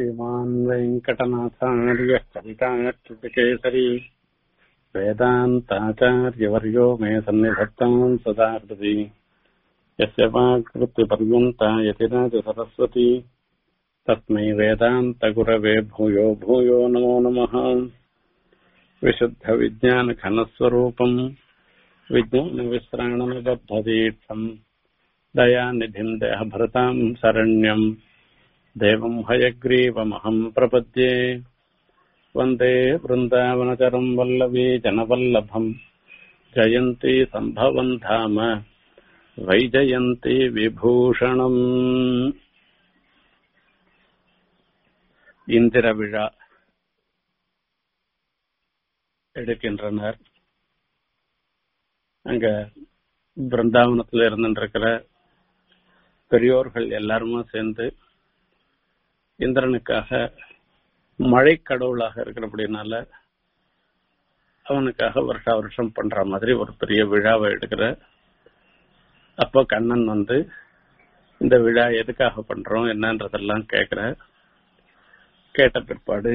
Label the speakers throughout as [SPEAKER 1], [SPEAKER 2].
[SPEAKER 1] श्रीमान् वेङ्कटनाथार्यः कविताच्युतकेसरी वेदान्ताचार्यवर्यो मे सन्निधत्ताम् सदा हृदि यस्य वाक्कृत्यपर्यन्ता यतिराज सरस्वती तस्मै वेदान्तगुरवे भूयो भूयो नमो नमः विशुद्धविज्ञानघनस्वरूपम् विज्ञानविश्राणमबद्धदीक्षम् दयानिधिम् देहभृताम् शरण्यम् देवम् हयग्रीवमहम् प्रपद्ये वन्दे वृन्दावनचरम् वल्लवी जनवल्लभम् जयन्ती सम्भवम् धाम வைஜயந்தி விபூஷணம் இந்திர விழா எடுக்கின்றனர் அங்க பிருந்தாவனத்துல இருந்துருக்கிற பெரியோர்கள் எல்லாருமே சேர்ந்து இந்திரனுக்காக மழை கடவுளாக இருக்கிறபடினால அவனுக்காக வருஷா வருஷம் பண்ற மாதிரி ஒரு பெரிய விழாவை எடுக்கிற அப்போ கண்ணன் வந்து இந்த விழா எதுக்காக பண்றோம் என்னன்றதெல்லாம் கேக்குற கேட்ட பிற்பாடு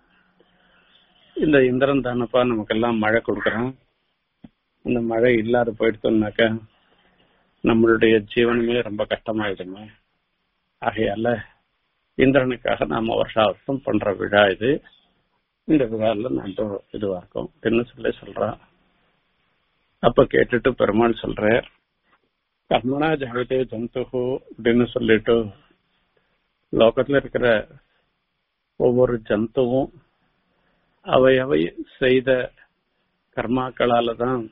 [SPEAKER 1] இந்த இந்திரன் தானப்பா நமக்கெல்லாம் மழை கொடுக்கறான் இந்த மழை இல்லாத போயிடுத்தோம்னாக்க நம்மளுடைய ஜீவனமே ரொம்ப கஷ்டமாயிடுமே ஆகையால இந்திரனுக்காக நாம வருஷா வருஷம் பண்ற விழா இது இந்த விழால நம்ம இதுவா இருக்கும் அப்படின்னு சொல்லி சொல்றான் அப்ப கேட்டுட்டு பெருமாள் சொல்ற கர்மனா ஜாகத்தே ஜந்து அப்படின்னு சொல்லிட்டு லோகத்துல இருக்கிற ஒவ்வொரு ஜந்துவும் அவை அவை செய்த கர்மாக்களால தான்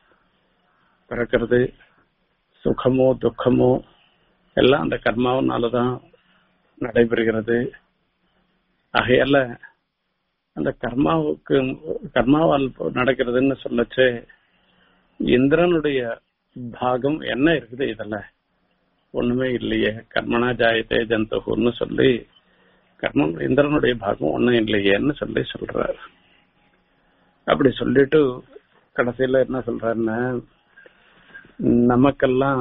[SPEAKER 1] பிறக்கிறது சுகமோ துக்கமோ எல்லாம் அந்த கர்மாவனால தான் நடைபெறுகிறது ஆகையால அந்த கர்மாவுக்கு கர்மாவால் நடக்கிறதுன்னு சொல்லச்சு இந்திரனுடைய பாகம் என்ன இருக்குது இதுல ஒண்ணுமே இல்லையே கர்மனா ஜாயத்தே ஜந்துன்னு சொல்லி கர்மம் இந்திரனுடைய பாகம் ஒண்ணும் இல்லையேன்னு சொல்லி சொல்றாரு அப்படி சொல்லிட்டு கடைசியில என்ன சொல்றாருன்னா நமக்கெல்லாம்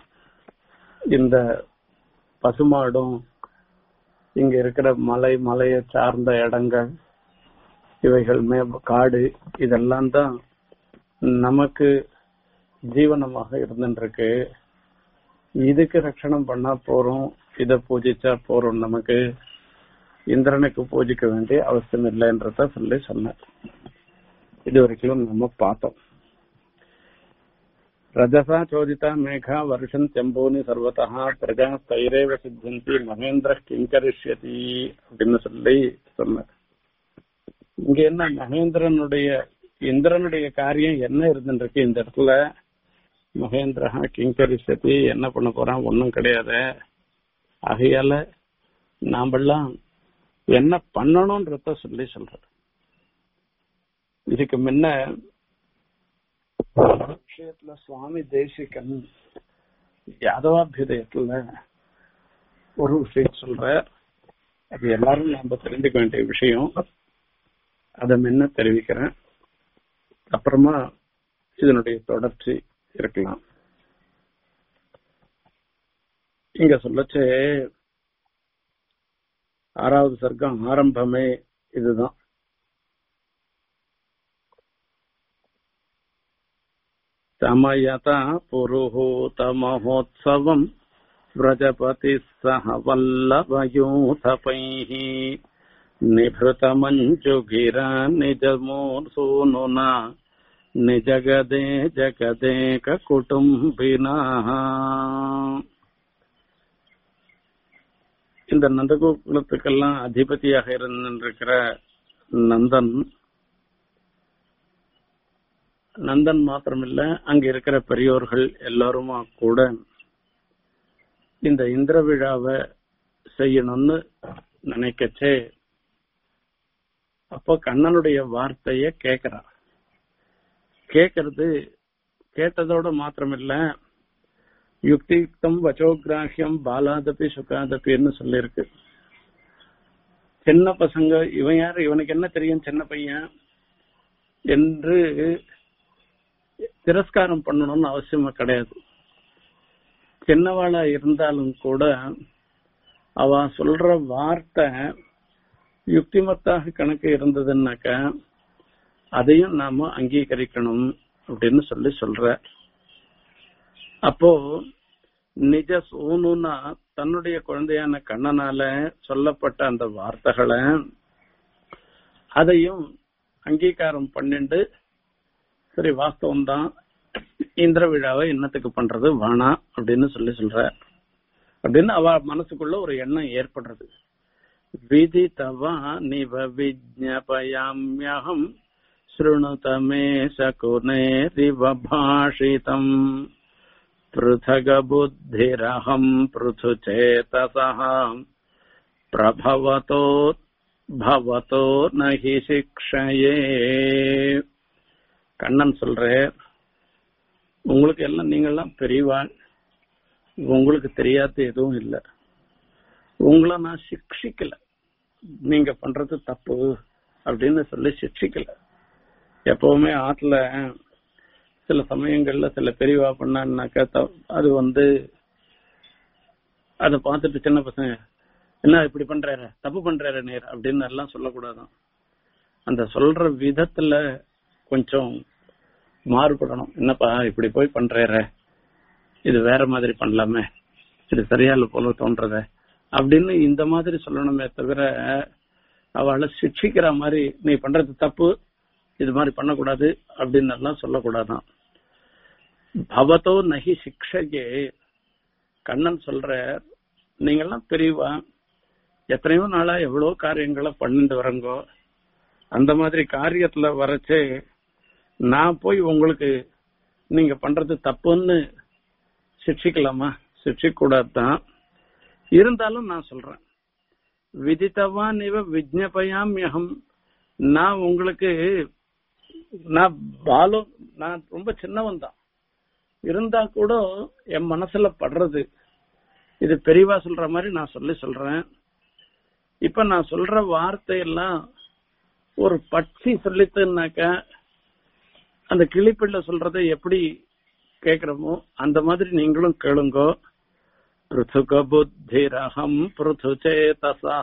[SPEAKER 1] இந்த பசுமாடும் இங்க இருக்கிற மலை மலையை சார்ந்த இடங்கள் இவைகள் மே காடு இதெல்லாம் தான் நமக்கு ஜீவனமாக இருந்துருக்கு இதுக்கு ரட்சணம் பண்ணா போறோம் இத பூஜிச்சா போறோம் நமக்கு இந்திரனுக்கு பூஜிக்க வேண்டிய அவசியம் இல்லைன்றத சொல்லி சொன்னேன் இது வரைக்கும் நம்ம பார்த்தோம் ரஜசா சோதிதா மேகா வருஷம் செம்போனி சர்வதா பிரஜா தைரேவ சித்தந்தி மகேந்திர கிங்கரிஷ்யதி அப்படின்னு சொல்லி சொன்னார் இங்க என்ன மகேந்திரனுடைய இந்திரனுடைய காரியம் என்ன இருந்துருக்கு இந்த இடத்துல மகேந்திரா கிங்கரிசதி என்ன பண்ண போறான் ஒன்னும் கிடையாது ஆகையால நாமெல்லாம் என்ன பண்ணணும்ன்றத சொல்லி சொல்ற இதுக்கு முன்ன விஷயத்துல சுவாமி தேசிகன் யாதவாபியுதயத்துல ஒரு விஷயம் சொல்ற அது எல்லாரும் நாம தெரிஞ்சுக்க வேண்டிய விஷயம் அதை முன்ன தெரிவிக்கிறேன் அப்புறமா இதனுடைய தொடர்ச்சி இருக்கலாம் இங்க சொல்லச்சு ஆறாவது சர்க்கம் ஆரம்பமே இதுதான் சமயதா புருஹூத மகோத்சவம் व्रजपति सह वल्लभयूथपैः निभृतमञ्जुगिरा निजमूर्सूनुना நிஜகதே ஜகதேக குடும்பினா இந்த நந்தகோகுலத்துக்கெல்லாம் அதிபதியாக இருந்திருக்கிற நந்தன் நந்தன் மாத்திரமில்ல அங்க இருக்கிற பெரியோர்கள் எல்லாருமா கூட இந்த இந்திர விழாவை செய்யணும்னு நினைக்கச்சே அப்போ கண்ணனுடைய வார்த்தைய கேக்குறான் கேட்கறது கேட்டதோட மாத்திரமில்ல யுக்தியுக்தம் வச்சோகிராஹியம் பாலாதபி சுகாதபின்னு சொல்லியிருக்கு சின்ன பசங்க இவன் யாரு இவனுக்கு என்ன தெரியும் சின்ன பையன் என்று திரஸ்காரம் பண்ணணும்னு அவசியமா கிடையாது சின்னவாளா இருந்தாலும் கூட அவ சொல்ற வார்த்தை யுக்திமத்தாக கணக்கு இருந்ததுன்னாக்கா அதையும் நாம அங்கீகரிக்கணும் அப்படின்னு சொல்லி சொல்ற அப்போ நிஜ சோனுனா தன்னுடைய குழந்தையான கண்ணனால சொல்லப்பட்ட அந்த வார்த்தைகளை அதையும் அங்கீகாரம் பண்ணிண்டு சரி வாஸ்தவம் தான் இந்திர விழாவை என்னத்துக்கு பண்றது வேணாம் அப்படின்னு சொல்லி சொல்ற அப்படின்னு அவ மனசுக்குள்ள ஒரு எண்ணம் ஏற்படுறது விதித்தவா நிவ விஜ்ஞபயாம்யகம் शृणुतमे शकुनेरिव भाषितम् पृथगबुद्धिरहम् पृथुचेतसः प्रभवतो भवतो न हि शिक्षये கண்ணன் சொல்ற உங்களுக்கு எல்லாம் நீங்கெல்லாம் பெரியவாள் உங்களுக்கு தெரியாத எதுவும் இல்லை உங்களை நான் சிக்ஷிக்கல நீங்க பண்றது தப்பு அப்படின்னு சொல்லி சிக்ஷிக்கல எப்பவுமே ஆத்துல சில சமயங்கள்ல சில பெரியவா பண்ணான்னாக்கா த- அது வந்து அதை பார்த்துட்டு சின்ன பசங்க என்ன இப்படி பண்றாரு தப்பு பண்றாரு நேர் அப்படின்னு எல்லாம் சொல்லக்கூடாதான் அந்த சொல்ற விதத்துல கொஞ்சம் மாறுபடணும் என்னப்பா இப்படி போய் பண்றாரு இது வேற மாதிரி பண்ணலாமே இது சரியா இல்ல போல தோன்றத அப்படின்னு இந்த மாதிரி சொல்லணுமே தவிர அவளை சிக்ஷிக்கிற மாதிரி நீ பண்றது தப்பு இது மாதிரி பண்ணக்கூடாது அப்படின்னு எல்லாம் சொல்லக்கூடாதான் பவத்தோ நகி சிக்ஷகே கண்ணன் சொல்ற நீங்கெல்லாம் பெரியவா எத்தனையோ நாளா எவ்வளவு காரியங்களை பண்ணிட்டு வரங்கோ அந்த மாதிரி காரியத்துல வரச்சே நான் போய் உங்களுக்கு நீங்க பண்றது தப்புன்னு சிக்ஷிக்கலாமா சிக்ஷிக்க கூடாதுதான் இருந்தாலும் நான் சொல்றேன் விதித்தவான் இவ விஜ்ஞபயாம்யகம் நான் உங்களுக்கு நான் பாலு நான் ரொம்ப சின்னவன் தான் இருந்தா கூட என் மனசுல படுறது இது பெரியவா சொல்ற மாதிரி நான் சொல்லி சொல்றேன் இப்ப நான் சொல்ற வார்த்தையெல்லாம் ஒரு பட்சி சொல்லித்துனாக்கா அந்த கிளிப்பிள்ள சொல்றதை எப்படி கேக்குறோமோ அந்த மாதிரி நீங்களும் கேளுங்கோ பிருத்துக புத்திரகம் பிருத்து சேதசா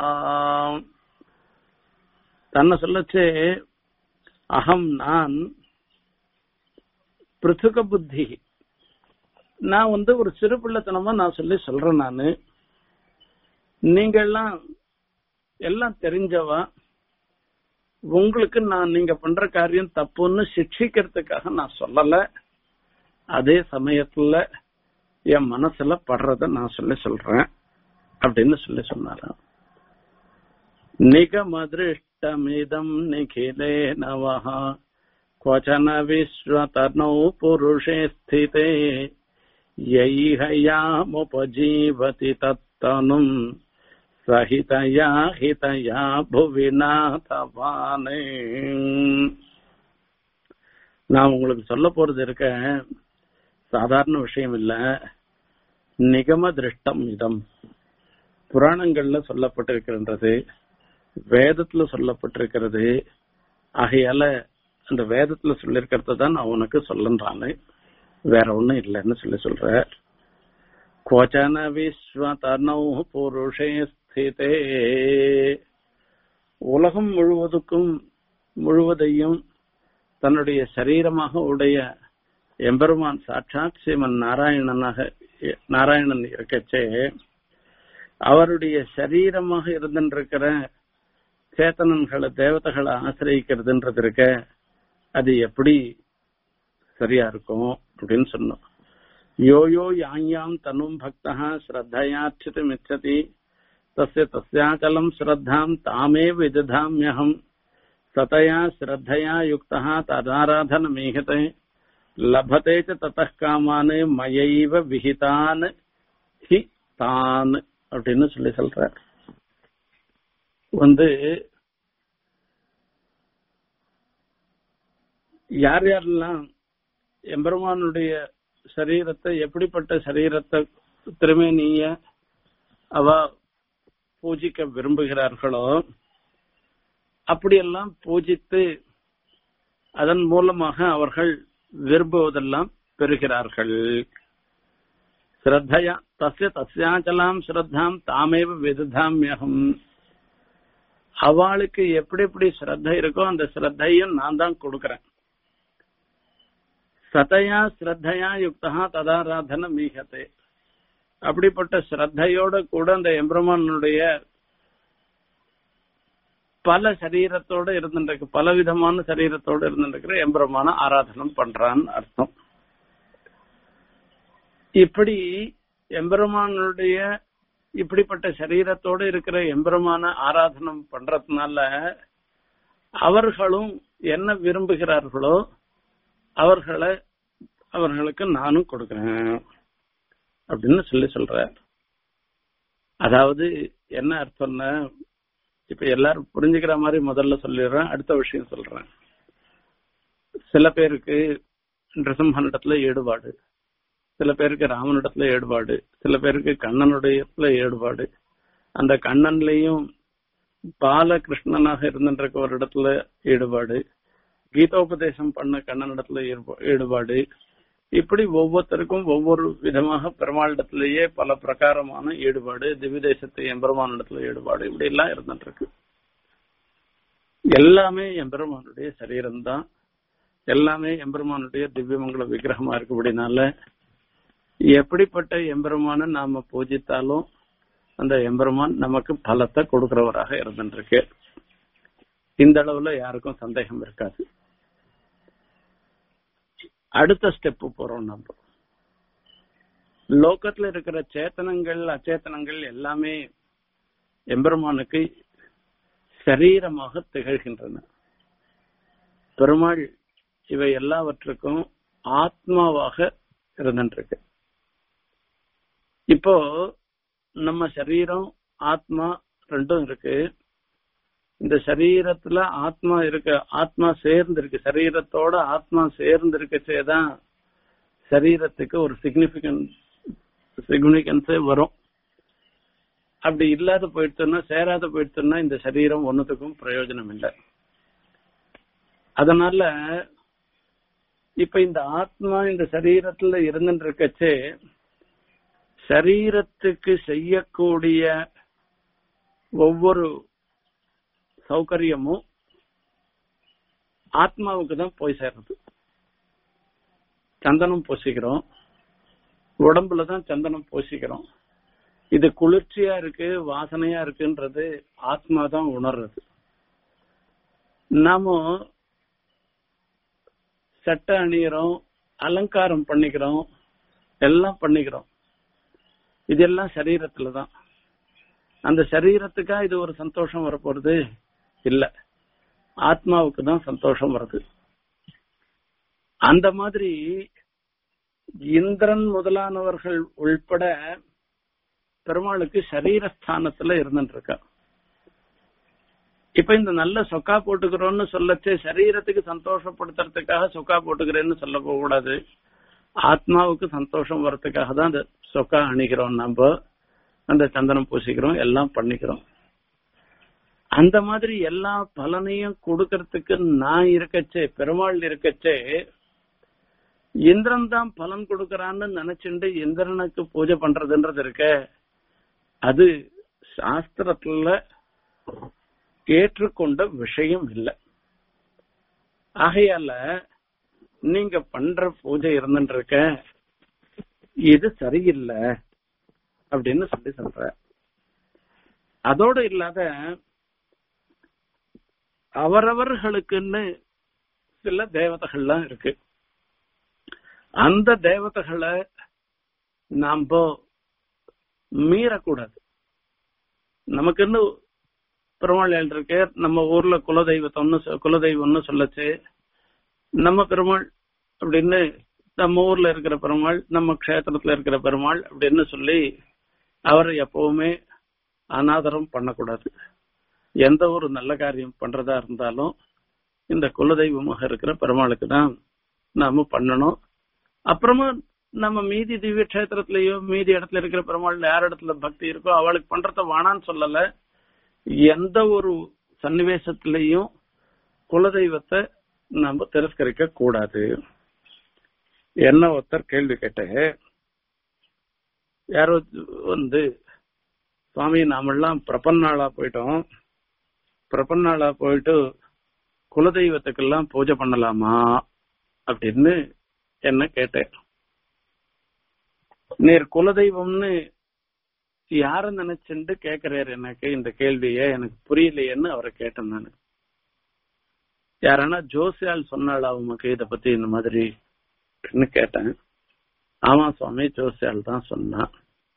[SPEAKER 1] தன்னை சொல்லச்சே அகம் நான் பிருத்துக புத்தி நான் வந்து ஒரு சிறு பிள்ளைத்தனமா நான் சொல்லி சொல்றேன் நானு நீங்க எல்லாம் எல்லாம் தெரிஞ்சவா உங்களுக்கு நான் நீங்க பண்ற காரியம் தப்புன்னு சிக்ஷிக்கிறதுக்காக நான் சொல்லல அதே சமயத்துல என் மனசுல படுறத நான் சொல்லி சொல்றேன் அப்படின்னு சொல்லி சொன்னாராம் நிகமதிருஷ்டமிதம் நிகிலே நவः क्वचन विश्वतनौ पुरुषे स्थिते यैह यामुपजीवति तत्तनुम् सहितया हितया भुवि नाथवाने நான் உங்களுக்கு சொல்ல போறது இருக்க சாதாரண விஷயம் இல்ல நிகம திருஷ்டம் இதம் புராணங்கள்ல சொல்லப்பட்டிருக்கின்றது வேதத்துல சொல்லப்பட்டிருக்கிறது ஆகையால அந்த வேதத்துல சொல்லிருக்கிறத தான் நான் உனக்கு சொல்லுன்றானு வேற ஒண்ணும் இல்லைன்னு சொல்லி சொல்ற கோச்சன விஸ்வதனௌ புருஷே ஸ்திதே உலகம் முழுவதுக்கும் முழுவதையும் தன்னுடைய சரீரமாக உடைய எம்பெருமான் சாட்சாத் சிவன் நாராயணனாக நாராயணன் இருக்கச்சே அவருடைய சரீரமாக இருந்திருக்கிற சேத்தனன்களை தேவதைகளை ஆசிரியக்கிறதுன்றது இருக்க அது எப்படி சரியா இருக்கும் அப்படின்னு சொன்னோம் யோ யோ யாயாம் தனும் பக்தா ஸ்ரத்தையாச்சிதம் இச்சதி தஸ்ய தஸ்யாச்சலம் ஸ்ரத்தாம் தாமே விததாமியகம் சதயா ஸ்ரத்தையா யுக்தா ததாராதனமீகத்தை லபதே ச தத்தः காமான் மயைவ விஹிதான் ஹி தான் அப்படின்னு சொல்லி சொல்றார் வந்து யார் யாரெல்லாம் எம்பெருமானுடைய சரீரத்தை எப்படிப்பட்ட சரீரத்தை திருமேனிய அவ பூஜிக்க விரும்புகிறார்களோ அப்படியெல்லாம் பூஜித்து அதன் மூலமாக அவர்கள் விரும்புவதெல்லாம் பெறுகிறார்கள் ஸ்ரத்தையா தஸ்ய தஸ்யாச்சலாம் ஸ்ரத்தாம் தாமேவ விததாமியகம் அவளுக்கு எப்படி எப்படி ஸ்ரத்த இருக்கோ அந்த ஸ்ரத்தையும் நான் தான் கொடுக்கறேன் சதையா ஸ்ரத்தையா யுக்தா ததாராதன மீகத்தை அப்படிப்பட்ட ஸ்ரத்தையோட கூட அந்த எம்பெருமானுடைய பல சரீரத்தோட இருந்துருக்கு பல விதமான சரீரத்தோட இருந்துருக்கிற எம்பெருமான ஆராதனம் பண்றான்னு அர்த்தம் இப்படி எம்பெருமானுடைய இப்படிப்பட்ட சரீரத்தோட இருக்கிற எம்பெருமான ஆராதனம் பண்றதுனால அவர்களும் என்ன விரும்புகிறார்களோ அவர்களை அவர்களுக்கு நானும் கொடுக்கிறேன் அப்படின்னு சொல்லி சொல்றார் அதாவது என்ன அர்த்தம்னா இப்ப எல்லாரும் புரிஞ்சுக்கிற மாதிரி முதல்ல சொல்லிடுறேன் அடுத்த விஷயம் சொல்றேன் சில பேருக்கு நிருசிம்மனிடத்துல ஈடுபாடு சில பேருக்கு ராமனிடத்துல ஈடுபாடு சில பேருக்கு கண்ணனுடைய ஈடுபாடு அந்த கண்ணன்லயும் பாலகிருஷ்ணனாக இருந்துருக்க ஒரு இடத்துல ஈடுபாடு கீதோபதேசம் பண்ண கண்ணனிடத்துல ஈடுபாடு இப்படி ஒவ்வொருத்தருக்கும் ஒவ்வொரு விதமாக பெருமாளிடத்திலேயே பல பிரகாரமான ஈடுபாடு திவ்யதேசத்தை எம்பெருமானிடத்துல ஈடுபாடு இப்படி எல்லாம் இருந்துட்டு இருக்கு எல்லாமே எம்பெருமானுடைய சரீரம்தான் எல்லாமே எம்பெருமானுடைய திவ்யமங்கல விக்கிரகமா இருக்கு அப்படின்னால எப்படிப்பட்ட எம்பெருமான நாம பூஜித்தாலும் அந்த எம்பெருமான் நமக்கு பலத்தை கொடுக்கிறவராக இருந்துருக்கு இந்த அளவுல யாருக்கும் சந்தேகம் இருக்காது அடுத்த ஸ்டெப் போறோம் நம்ம லோகத்துல இருக்கிற சேத்தனங்கள் அச்சேத்தனங்கள் எல்லாமே எம்பெருமானுக்கு சரீரமாக திகழ்கின்றன பெருமாள் இவை எல்லாவற்றுக்கும் ஆத்மாவாக இருந்துருக்கு இப்போ நம்ம சரீரம் ஆத்மா ரெண்டும் இருக்கு இந்த சரீரத்துல ஆத்மா இருக்க ஆத்மா சேர்ந்து இருக்கு சரீரத்தோட ஆத்மா சேர்ந்து இருக்கச்சேதான் சரீரத்துக்கு ஒரு சிக்னிபிகன்ஸ் சிக்னிபிகன்ஸே வரும் அப்படி இல்லாத போயிடுச்சுன்னா சேராத போயிடுச்சுன்னா இந்த சரீரம் ஒன்னுத்துக்கும் பிரயோஜனம் இல்லை அதனால இப்ப இந்த ஆத்மா இந்த சரீரத்துல இருந்துட்டு இருக்கச்சே சரீரத்துக்கு செய்யக்கூடிய ஒவ்வொரு சௌகரியமும் ஆத்மாவுக்கு தான் போய் சேர்றது சந்தனம் பூசிக்கிறோம் உடம்புல தான் சந்தனம் பூசிக்கிறோம் இது குளிர்ச்சியா இருக்கு வாசனையா இருக்குன்றது ஆத்மா தான் உணர்றது நாம சட்டை அணிகிறோம் அலங்காரம் பண்ணிக்கிறோம் எல்லாம் பண்ணிக்கிறோம் இதெல்லாம் சரீரத்துல தான் அந்த சரீரத்துக்கா இது ஒரு சந்தோஷம் வரப்போறது இல்ல ஆத்மாவுக்கு தான் சந்தோஷம் வருது அந்த மாதிரி இந்திரன் முதலானவர்கள் உள்பட பெருமாளுக்கு சரீரஸ்தானத்துல இருந்துட்டு இருக்கா இப்ப இந்த நல்ல சொக்கா போட்டுக்கிறோம்னு சொல்லச்சே சரீரத்துக்கு சந்தோஷப்படுத்துறதுக்காக சொக்கா போட்டுக்கிறேன்னு சொல்ல போக கூடாது ஆத்மாவுக்கு சந்தோஷம் வர்றதுக்காக தான் அந்த சொக்கா அணிக்கிறோம் நம்ம அந்த சந்தனம் பூசிக்கிறோம் எல்லாம் பண்ணிக்கிறோம் அந்த மாதிரி எல்லா பலனையும் கொடுக்கறதுக்கு நான் இருக்கச்சே பெருமாள் இருக்கச்சே இந்திரன் தான் பலன் கொடுக்கறான்னு நினைச்சுட்டு இந்திரனுக்கு பூஜை பண்றதுன்றது இருக்க அது சாஸ்திரத்துல ஏற்றுக்கொண்ட விஷயம் இல்லை ஆகையால நீங்க பண்ற பூஜை இருந்துட்டு இருக்க இது சரியில்லை அப்படின்னு சொல்லி சொல்ற அதோடு இல்லாத அவரவர்களுக்குன்னு சில தேவதைகள்லாம் இருக்கு அந்த தேவதைகளை நாம மீறக்கூடாது நமக்குன்னு பெருமாள் இருக்கு நம்ம ஊர்ல குலதெய்வத்தொன்னு குலதெய்வம்னு சொல்லச்சு நம்ம பெருமாள் அப்படின்னு நம்ம ஊர்ல இருக்கிற பெருமாள் நம்ம க்ஷேத்திரத்துல இருக்கிற பெருமாள் அப்படின்னு சொல்லி அவரை எப்பவுமே அனாதரம் பண்ணக்கூடாது எந்த ஒரு நல்ல காரியம் பண்றதா இருந்தாலும் இந்த குலதெய்வமாக இருக்கிற பெருமாளுக்கு தான் நாம பண்ணணும் அப்புறமா நம்ம மீதி திவ்ய கஷேத்திரத்திலயோ மீதி இடத்துல இருக்கிற பெருமாள் யார் இடத்துல பக்தி இருக்கோ அவளுக்கு பண்றத வானான்னு சொல்லல எந்த ஒரு சன்னிவேசத்திலையும் குலதெய்வத்தை நம்ம திரஸ்கரிக்க கூடாது என்ன ஒருத்தர் கேள்வி கேட்ட யாரோ வந்து சுவாமி நாமெல்லாம் பிரபன்னாளா போயிட்டோம் பிரபன்னாளா போயிட்டு குலதெய்வத்துக்கெல்லாம் பூஜை பண்ணலாமா அப்படின்னு என்ன கேட்டேன் நீர் குலதெய்வம்னு யார நினைச்சுட்டு கேக்குறாரு எனக்கு இந்த கேள்விய எனக்கு புரியலையேன்னு அவரை கேட்டேன் நானு யாரனா ஜோசியால் சொன்னாளா உமக்கு இத பத்தி இந்த மாதிரி அப்படின்னு கேட்டேன் ஆமா சுவாமி ஜோசியால் தான் சொன்னான்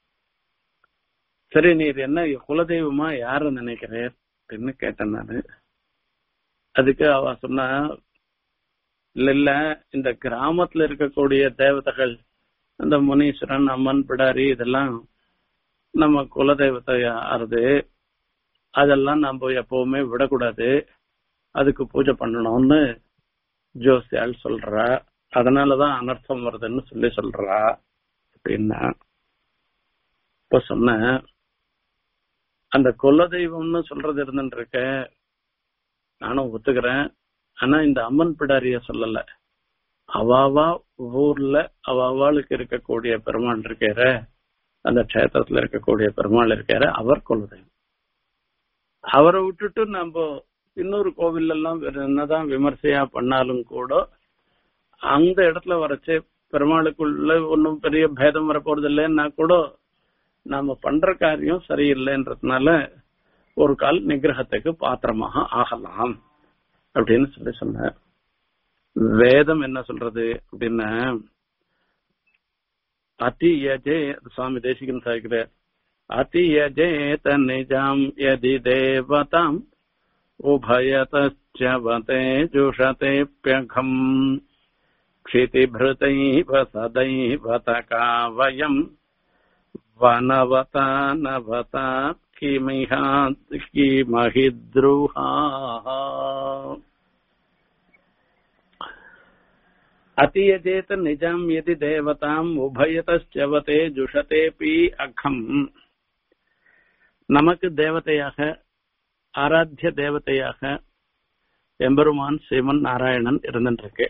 [SPEAKER 1] சரி நீர் என்ன குலதெய்வமா யார நினைக்கிறேன் அப்படின்னு கேட்டேன் நானு அதுக்கு அவ சொன்னா இல்ல இல்ல இந்த கிராமத்துல இருக்கக்கூடிய தேவதைகள் இந்த முனீஸ்வரன் அம்மன் பிடாரி இதெல்லாம் நம்ம குலதெய்வத்தை ஆறுது அதெல்லாம் நம்ம எப்பவுமே விடக்கூடாது அதுக்கு பூஜை பண்ணணும்னு ஜோசியால் சொல்றா அதனாலதான் அனர்த்தம் வருதுன்னு சொல்லி சொல்றா அப்படின்னா இப்ப சொன்ன அந்த குலதெய்வம்னு சொல்றது இருந்துட்டு இருக்க நானும் ஒத்துக்கிறேன் ஆனா இந்த அம்மன் பிடாரிய சொல்லல அவாவா ஊர்ல அவாவாளுக்கு இருக்கக்கூடிய பெருமாள் இருக்கார அந்த கஷேத்திரத்துல இருக்கக்கூடிய பெருமாள் இருக்கார அவர் குலதெய்வம் அவரை விட்டுட்டு நம்ம இன்னொரு கோவில் எல்லாம் என்னதான் விமர்சையா பண்ணாலும் கூட அந்த இடத்துல வரைச்சு பெருமாளுக்குள்ள ஒன்னும் பெரிய பேதம் வரப்போறது இல்லைன்னா கூட நாம பண்ற காரியம் சரியில்லைன்றதுனால ஒரு கால் நிகிரகத்துக்கு பாத்திரமாக ஆகலாம் அப்படின்னு சொல்லி சொன்னார் வேதம் என்ன சொல்றது அப்படின்னா அத்தியஜே சுவாமி தேசிகன் சாய்க்கிறார் அத்தியஜேத நிஜாம் யதி தேவதாம் உபயதச்சவதே ஜுஷதேப்யகம் क्षितिभृतैव सदैव तकावयम् वनवता नवता किमिहा किमहिद्रुहाः अतियजेत निजाम् यदि देवताम् उभयतश्चवते जुषतेऽपि अखम् நமக்கு தேவதையாக ஆராத்திய தேவதையாக எம்பெருமான் சிவன் நாராயணன் இருந்துருக்கு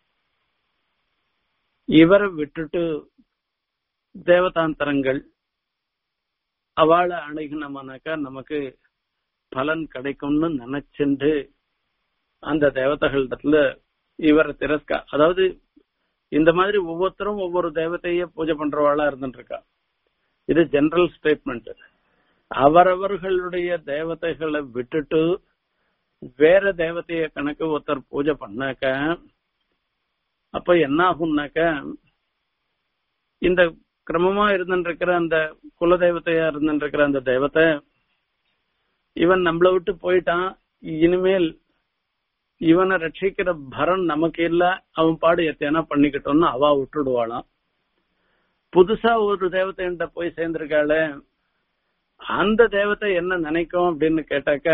[SPEAKER 1] இவரை விட்டுட்டு தேவதாந்தரங்கள் அவளை அணுகினோம்னாக்கா நமக்கு பலன் கிடைக்கும்னு நினைச்சுண்டு அந்த தேவதைகளிடத்துல இவரை திரஸ்கா அதாவது இந்த மாதிரி ஒவ்வொருத்தரும் ஒவ்வொரு தேவதைய பூஜை பண்றவாளா இருந்துட்டு இருக்கா இது ஜெனரல் ஸ்டேட்மெண்ட் அவரவர்களுடைய தேவதைகளை விட்டுட்டு வேற தேவதைய கணக்கு ஒருத்தர் பூஜை பண்ணாக்க அப்ப என்ன ஆகும்னாக்க இந்த கிரமமா இருந்துருக்கிற அந்த குலதெய்வத்தையா இருந்துருக்கிற அந்த தெய்வத்தை இவன் நம்மளை விட்டு போயிட்டான் இனிமேல் இவனை ரட்சிக்கிற பரன் நமக்கு இல்ல அவன் பாடு எத்தேனா பண்ணிக்கிட்டோம்னு அவ விட்டுடுவாளாம் புதுசா ஒரு தேவதைன்ட்ட போய் சேர்ந்திருக்காள அந்த தேவத்தை என்ன நினைக்கும் அப்படின்னு கேட்டாக்க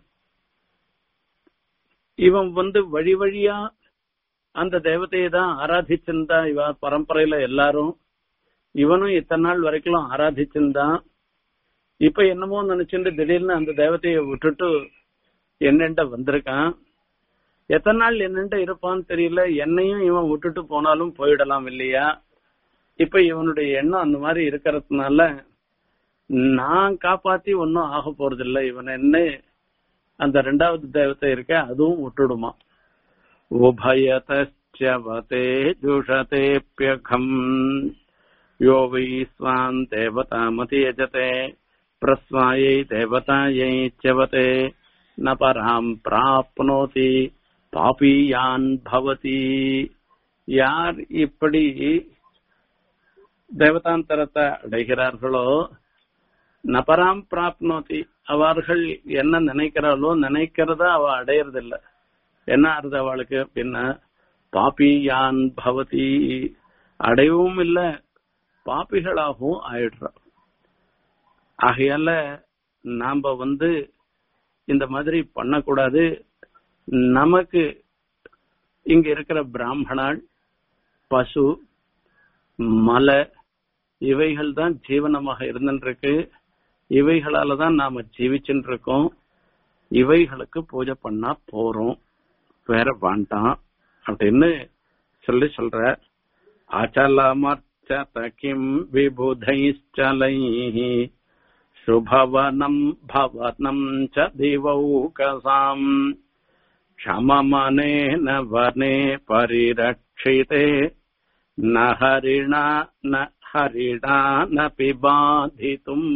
[SPEAKER 1] இவன் வந்து வழி வழியா அந்த தேவதையை தான் ஆராதிச்சிருந்தா இவ பரம்பரையில எல்லாரும் இவனும் இத்தனை நாள் வரைக்கும் ஆராதிச்சிருந்தான் இப்ப என்னமோ நினைச்சுட்டு திடீர்னு அந்த தேவதையை விட்டுட்டு என்னென்ட்ட வந்திருக்கான் எத்தனை நாள் என்னென்ட்ட இருப்பான்னு தெரியல என்னையும் இவன் விட்டுட்டு போனாலும் போயிடலாம் இல்லையா இப்ப இவனுடைய எண்ணம் அந்த மாதிரி இருக்கிறதுனால நான் காப்பாத்தி ஒன்னும் ஆக போறது இல்ல இவன் என்ன அந்த ரெண்டாவது தேவத்தை இருக்க அதுவும் விட்டுடுமா उभयतश्चवते जुषतेऽप्यघम् यो वै स्वाम् देवतामतियजते प्रस्वायै देवतायै च्यवते न पराम् प्राप्नोति பாபியான் பவதி யார் இப்படி தேவதாந்தரத்தை அடைகிறார்களோ நபராம் பிராப்னோதி அவர்கள் என்ன நினைக்கிறாளோ நினைக்கிறத அவ அடையறதில்லை என்ன அர்த்தம் அவளுக்கு அப்படின்னா பாப்பியான் பவதி அடையவும் இல்ல பாப்பிகளாகவும் ஆயிடுறா ஆகையால நாம வந்து இந்த மாதிரி பண்ணக்கூடாது நமக்கு இங்க இருக்கிற பிராமணாள் பசு மலை இவைகள் தான் ஜீவனமாக இருந்துருக்கு இவைகளால தான் நாம ஜீவிச்சுட்டு இருக்கோம் இவைகளுக்கு பூஜை பண்ணா போறோம் வேற வேண்டாம் அப்படின்னு சொல்லி சொல்ற அச்சலமர்ச்சத கிம் விபுதைச்சலை शुभवनम् भवनम् च दिवौकसाम् क्षममनेन वने परिरक्षिते न हरिणा न ஹரிணா நபி பாதித்தும்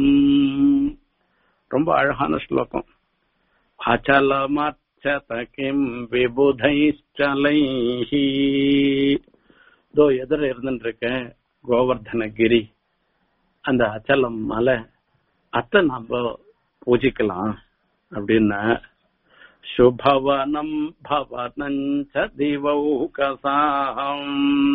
[SPEAKER 1] ரொம்ப அழகான ஸ்லோகம் அச்சலமர்ச்சத கிம் விபுதைச்சலைஹி இதோ எதிர இருந்துருக்க கோவர்தனகிரி அந்த அச்சலம் மலை அத்தை நாம பூஜிக்கலாம் அப்படின்னா சுபவனம் பவனஞ்ச திவௌகசாம்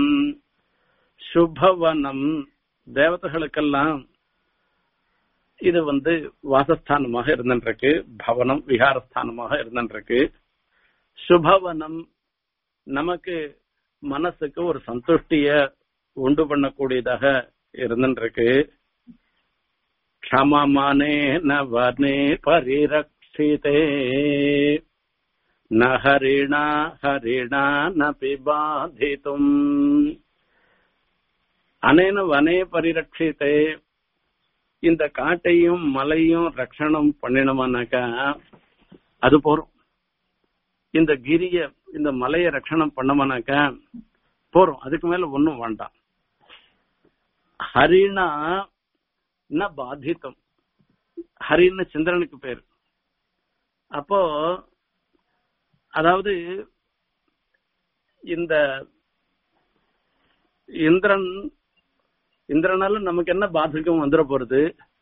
[SPEAKER 1] சுபவனம் தேவதைகளுக்கெல்லாம் இது வந்து வாசஸ்தானமாக இருந்துருக்கு பவனம் விகாரஸ்தானமாக இருந்துருக்கு சுபவனம் நமக்கு மனசுக்கு ஒரு சந்துஷ்டிய உண்டு பண்ணக்கூடியதாக இருந்துருக்கு க்ஷமமானே நவனே பரிரக்ஷிதே ந ஹரிணா ஹரிணா நபி பாதித்தும் அனேன வனே பரிரட்சித்தே இந்த காட்டையும் மலையும் ரட்சணம் பண்ணினோம்னாக்கா அது போறோம் இந்த கிரிய இந்த மலையை ரட்சணம் பண்ணோம்னாக்கா போறோம் அதுக்கு மேல ஒண்ணும் வேண்டாம் ஹரிணா ந பாதித்தம் ஹரின்னு சந்திரனுக்கு பேர் அப்போ அதாவது இந்த இந்திரன் இந்திரனால நமக்கு என்ன பாதகம் வந்துட போறது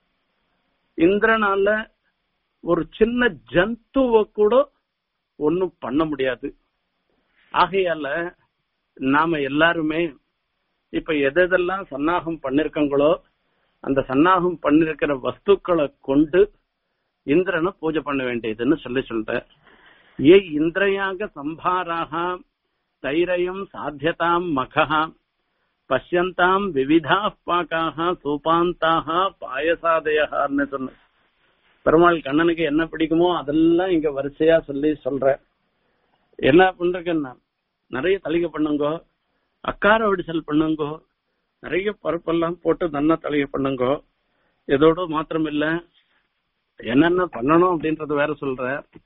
[SPEAKER 1] இந்திரனால ஒரு சின்ன ஜந்துவ கூட ஒன்னும் பண்ண முடியாது ஆகையால நாம எல்லாருமே இப்ப எதெல்லாம் சன்னாகம் பண்ணிருக்கங்களோ அந்த சன்னாகம் பண்ணிருக்கிற வஸ்துக்களை கொண்டு இந்திரனை பூஜை பண்ண வேண்டியதுன்னு சொல்லி சொல்ற ஏ இந்திரயாக சம்பாராக தைரயம் சாத்தியதாம் மகா பஷ்யந்தாம் விவிதா பாக்காக சூபாந்தாக பாயசாதயகான்னு சொன்ன பெருமாள் கண்ணனுக்கு என்ன பிடிக்குமோ அதெல்லாம் இங்க வரிசையா சொல்லி சொல்ற என்ன பண்றதுன்னா நிறைய தளிகை பண்ணுங்கோ அக்கார விடிசல் பண்ணுங்கோ நிறைய பருப்பெல்லாம் போட்டு நன்னா தளிகை பண்ணுங்கோ இதோட மாத்திரம் இல்ல என்னென்ன பண்ணணும் அப்படின்றது வேற சொல்ற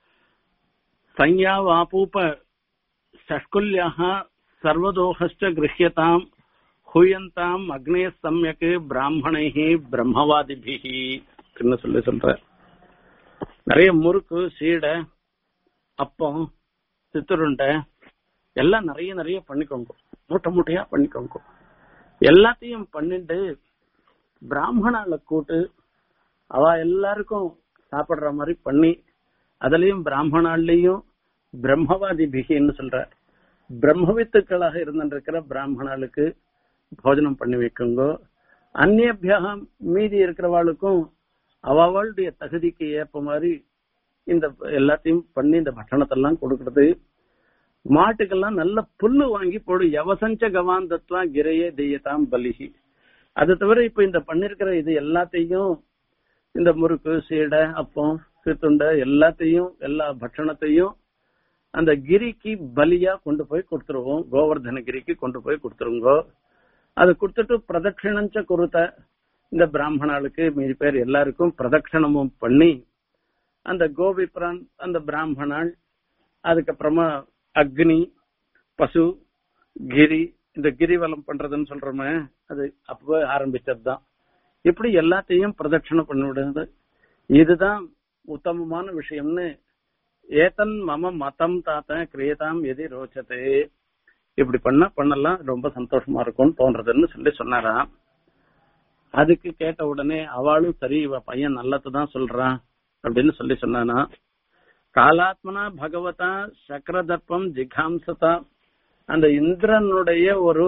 [SPEAKER 1] சஞ்ஞா வாபூப ஷஷ்குல்யாக சர்வதோகஸ்ட கிரஹியதாம் ஹுயந்தாம் அக்னேய சமயக்கு பிராமணைஹி பிரம்மவாதிபிஹி அப்படின்னு சொல்லி சொல்ற நிறைய முறுக்கு சீடை அப்பம் சித்துருண்டை எல்லாம் நிறைய நிறைய பண்ணிக்கோங்க மூட்டை மூட்டையா பண்ணிக்கோங்க எல்லாத்தையும் பண்ணிட்டு பிராமணால கூட்டு அவ எல்லாருக்கும் சாப்பிடுற மாதிரி பண்ணி அதுலயும் பிராமணாலையும் பிரம்மவாதி பிகின்னு சொல்ற பிரம்மவித்துக்களாக இருந்திருக்கிற பிராமணாளுக்கு போஜனம் பண்ணி வைக்குங்க அந்நியபியாக மீதி இருக்கிறவாளுக்கும் அவளுடைய தகுதிக்கு ஏற்ப மாதிரி இந்த எல்லாத்தையும் பண்ணி இந்த பட்டணத்தெல்லாம் கொடுக்கறது மாட்டுக்கெல்லாம் நல்ல புல்லு வாங்கி போடு யவசஞ்ச கவாந்தத்வா கிரையே தெய்யதாம் பலிகி அது தவிர இப்ப இந்த பண்ணிருக்கிற இது எல்லாத்தையும் இந்த முறுக்கு சீடை அப்பம் சித்துண்டை எல்லாத்தையும் எல்லா பட்சணத்தையும் அந்த கிரிக்கு பலியா கொண்டு போய் கொடுத்துருவோம் கோவர்தன கிரிக்கு கொண்டு போய் கொடுத்துருங்கோ அது கொடுத்துட்டு பிரதட்சிணஞ்ச குருத்த இந்த பிராமணாளுக்கு மீதி பேர் எல்லாருக்கும் பிரதட்சணமும் பண்ணி அந்த கோபிப்ரான் அந்த பிராமணாள் அதுக்கப்புறமா அக்னி பசு கிரி இந்த கிரிவலம் பண்றதுன்னு சொல்றோமே அது அப்பவே ஆரம்பிச்சதுதான் இப்படி எல்லாத்தையும் பிரதட்சணம் பண்ணி விடுறது இதுதான் உத்தமமான விஷயம்னு ஏதன் மம மதம் தாத்த கிரியதாம் எதி ரோச்சதே இப்படி பண்ண பண்ணலாம் ரொம்ப சந்தோஷமா இருக்கும்னு தோன்றதுன்னு சொல்லி சொன்னாராம் அதுக்கு கேட்ட உடனே அவளும் சரி இவ பையன் நல்லதுதான் சொல்றான் அப்படின்னு சொல்லி சொன்னானா காலாத்மனா பகவதா சக்கரதர்ப்பம் ஜிகாம்சதா அந்த இந்திரனுடைய ஒரு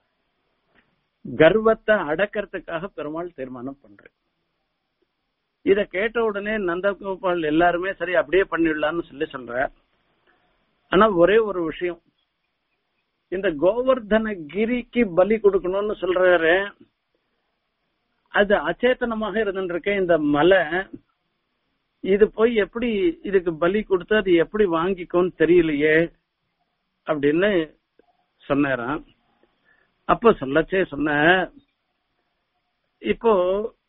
[SPEAKER 1] கர்வத்தை அடக்கிறதுக்காக பெருமாள் தீர்மானம் பண்றேன் இத கேட்ட உடனே நந்தகோபால் எல்லாருமே சரி அப்படியே பண்ணிடலாம்னு சொல்லி சொல்ற ஆனா ஒரே ஒரு விஷயம் இந்த கோவர்தன கிரிக்கு பலி கொடுக்கணும்னு சொல்றாரு அது அச்சேதனமாக இருந்துருக்க இந்த மலை இது போய் எப்படி இதுக்கு பலி கொடுத்து அது எப்படி வாங்கிக்கும்னு தெரியலையே அப்படின்னு சொன்னாராம் அப்ப சொல்லச்சே சொன்ன இப்போ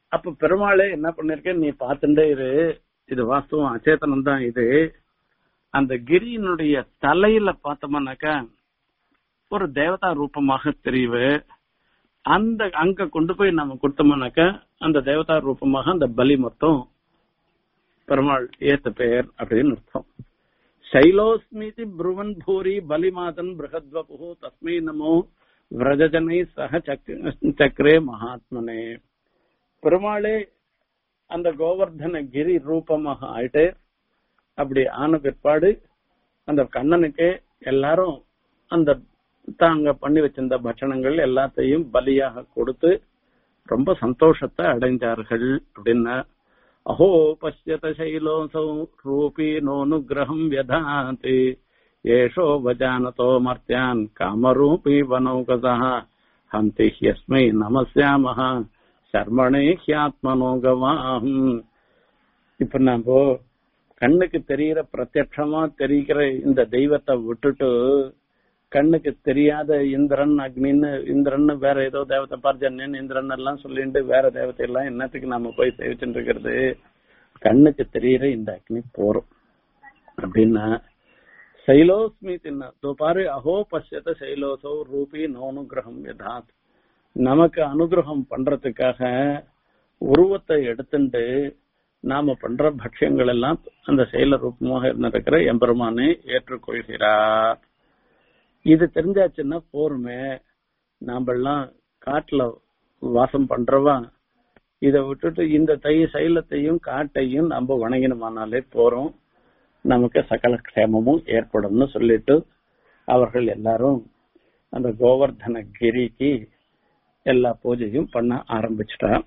[SPEAKER 1] அப்ப பெருமாளே என்ன பண்ணிருக்க நீ பார்த்துட்டே இரு இது வாஸ்தவம் அச்சேதனம் தான் இது அந்த கிரியினுடைய தலையில பார்த்தோம்னாக்கா ஒரு தேவதா ரூபமாக தெரிவு அந்த அங்க கொண்டு போய் நம்ம கொடுத்தோம்னாக்கா அந்த தேவதா ரூபமாக அந்த பலி மொத்தம் பெருமாள் ஏத்த பெயர் அப்படின்னு அர்த்தம் சைலோஸ்மிதி புருவன் பூரி பலிமாதன் பிரகத்வபு தஸ்மை நமோ விரஜனை சக சக்கரே மகாத்மனே பெருமாளே அந்த கோவர்தன கிரி ரூபமாக ஆயிட்டு அப்படி ஆன பிற்பாடு அந்த கண்ணனுக்கு எல்லாரும் அந்த தாங்க பண்ணி வச்சிருந்த பட்சணங்கள் எல்லாத்தையும் பலியாக கொடுத்து ரொம்ப சந்தோஷத்தை அடைஞ்சார்கள் அப்படின்னா அஹோ பசியத சைலோசௌ ரூபி நோனுகிரகம் வியதாதி ஏஷோ வஜானதோ மர்த்தியான் காமரூபி வனௌகதா ஹந்தி ஹியஸ்மை நமஸ்யாமஹ சர்மணே ஹியாத்மனோகவாம் இப்ப நம்ம கண்ணுக்கு தெரிகிற பிரத்யட்சமா தெரிகிற இந்த தெய்வத்தை விட்டுட்டு கண்ணுக்கு தெரியாத இந்திரன் அக்னின்னு இந்திரன் வேற ஏதோ தேவத்தை பர்ஜன்யன் இந்திரன் எல்லாம் சொல்லிட்டு வேற தேவத்தை எல்லாம் என்னத்துக்கு நாம போய் சேவிச்சுட்டு இருக்கிறது கண்ணுக்கு தெரியிற இந்த அக்னி போறோம் அப்படின்னா சைலோஸ்மி தின்ன தோ பாரு அஹோ பசியத சைலோசோ ரூபி நோனுகிரகம் யதாத் நமக்கு அனுகிரகம் பண்றதுக்காக உருவத்தை எடுத்துட்டு நாம பண்ற பட்சியங்கள் எல்லாம் அந்த செயல ரூபமாக இருந்திருக்கிற எம்பெருமானே ஏற்றுக்கொள்கிறார் இது தெரிஞ்சாச்சுன்னா போருமே நாமெல்லாம் காட்டுல வாசம் பண்றவா இதை விட்டுட்டு இந்த தை சைலத்தையும் காட்டையும் நம்ம வணங்கினோமானாலே போறோம் நமக்கு சகல க்ஷேமமும் ஏற்படும்னு சொல்லிட்டு அவர்கள் எல்லாரும் அந்த கோவர்தன கிரிக்கு எல்லா பூஜையும் பண்ண ஆரம்பிச்சிட்டான்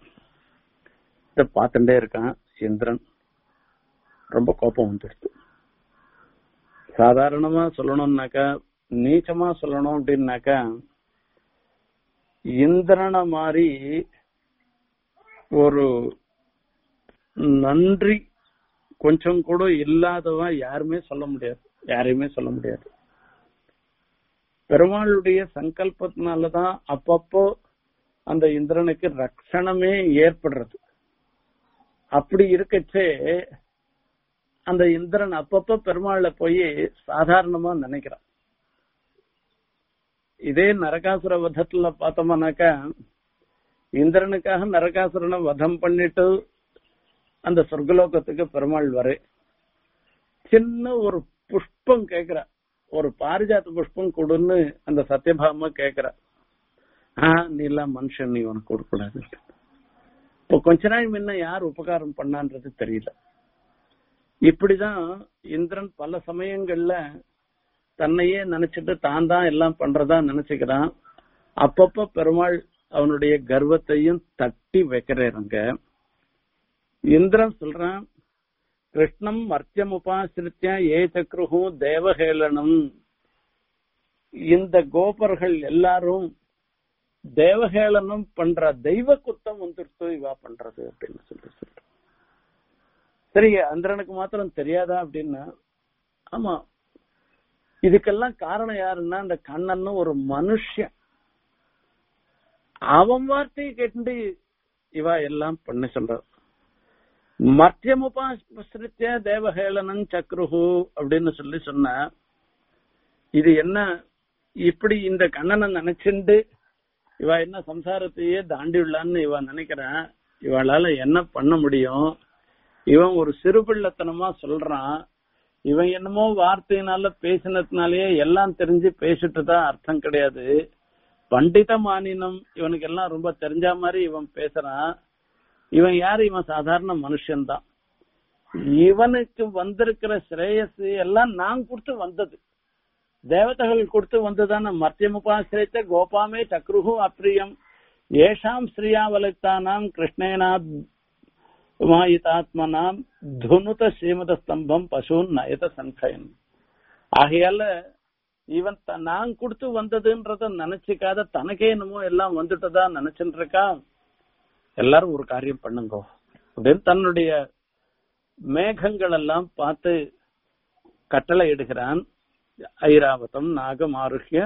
[SPEAKER 1] இத பார்த்துட்டே இருக்கான் இந்திரன் ரொம்ப கோபம் வந்துடுது சாதாரணமா சொல்லணும்னாக்கா நீச்சமா சொல்லணும் அப்படின்னாக்கா இந்திரனை மாதிரி ஒரு நன்றி கொஞ்சம் கூட இல்லாதவன் யாருமே சொல்ல முடியாது யாரையுமே சொல்ல முடியாது பெருமாளுடைய சங்கல்பத்தினாலதான் அப்பப்போ அந்த இந்திரனுக்கு ரட்சணமே ஏற்படுறது அப்படி இருக்கச்சே அந்த இந்திரன் அப்பப்ப பெருமாள்ல போய் சாதாரணமா நினைக்கிறான் இதே நரகாசுர வதத்துல பார்த்தோம்னாக்கா இந்திரனுக்காக நரகாசுரனை வதம் பண்ணிட்டு அந்த சொர்க்கலோகத்துக்கு பெருமாள் வர சின்ன ஒரு புஷ்பம் கேக்குற ஒரு பாரிஜாத்த புஷ்பம் கொடுன்னு அந்த சத்யபாமா கேக்குற ஆஹ் நீ எல்லாம் மனுஷன் நீ உனக்கு கொடுக்கூடாது இப்போ கொஞ்ச நாள் முன்ன யார் உபகாரம் பண்ணான்றது தெரியல இப்படிதான் இந்திரன் பல சமயங்கள்ல தன்னையே நினைச்சிட்டு தான் தான் எல்லாம் பண்றதா நினைச்சுக்கிறான் அப்பப்ப பெருமாள் அவனுடைய கர்வத்தையும் தட்டி வைக்கிறாங்க இந்திரன் சொல்றான் கிருஷ்ணம் மர்த்தியம் உபாசிரித்தியா ஏ சக்ருஹு தேவஹேளனம் இந்த கோபர்கள் எல்லாரும் தேவஹேளனம் பண்ற தெய்வ குத்தம் வந்துருத்து இவா பண்றது அப்படின்னு சொல்லி சொல்ற சரி அந்திரனுக்கு மாத்திரம் தெரியாதா அப்படின்னா ஆமா இதுக்கெல்லாம் காரணம் யாருன்னா அந்த கண்ணன்னு ஒரு மனுஷன் அவன் வார்த்தையை கேட்டு இவா எல்லாம் பண்ண சொல்ற மத்தியமுபாசிரித்திய தேவஹேளனன் சக்ருஹு அப்படின்னு சொல்லி சொன்ன இது என்ன இப்படி இந்த கண்ணனை நினைச்சுண்டு இவ என்ன சம்சாரத்தையே தாண்டி உள்ளான்னு இவ நினைக்கிறான் இவளால என்ன பண்ண முடியும் இவன் ஒரு சிறுபிள்ளத்தனமா சொல்றான் இவன் என்னமோ வார்த்தையினால பேசினதுனாலயே எல்லாம் தெரிஞ்சு பேசிட்டு தான் அர்த்தம் கிடையாது பண்டித மானினம் இவனுக்கு எல்லாம் ரொம்ப தெரிஞ்ச மாதிரி இவன் பேசுறான் இவன் யாரு இவன் சாதாரண மனுஷன்தான் இவனுக்கு வந்திருக்கிற ஸ்ரேயஸ் எல்லாம் நான் கொடுத்து வந்தது தேவதைகள் கொடுத்து வந்ததான மத்தியமுபாசிரித்த கோபாமே சக்ருஹு அப்பிரியம் ஏஷாம் ஸ்ரீயாவலித்தானாம் கிருஷ்ணேனா மாயிதாத்மனாம் துனுத ஸ்ரீமத ஸ்தம்பம் பசுன் நயத சங்கயன் ஆகையால இவன் த- நான் கொடுத்து வந்ததுன்றத நினைச்சுக்காத தனக்கே என்னமோ எல்லாம் வந்துட்டதா நினைச்சுட்டு இருக்கா எல்லாரும் ஒரு காரியம் பண்ணுங்க அப்படின்னு தன்னுடைய மேகங்கள் எல்லாம் பார்த்து கட்டளை இடுகிறான் ஐராவதம் நாகமாருஹ்ய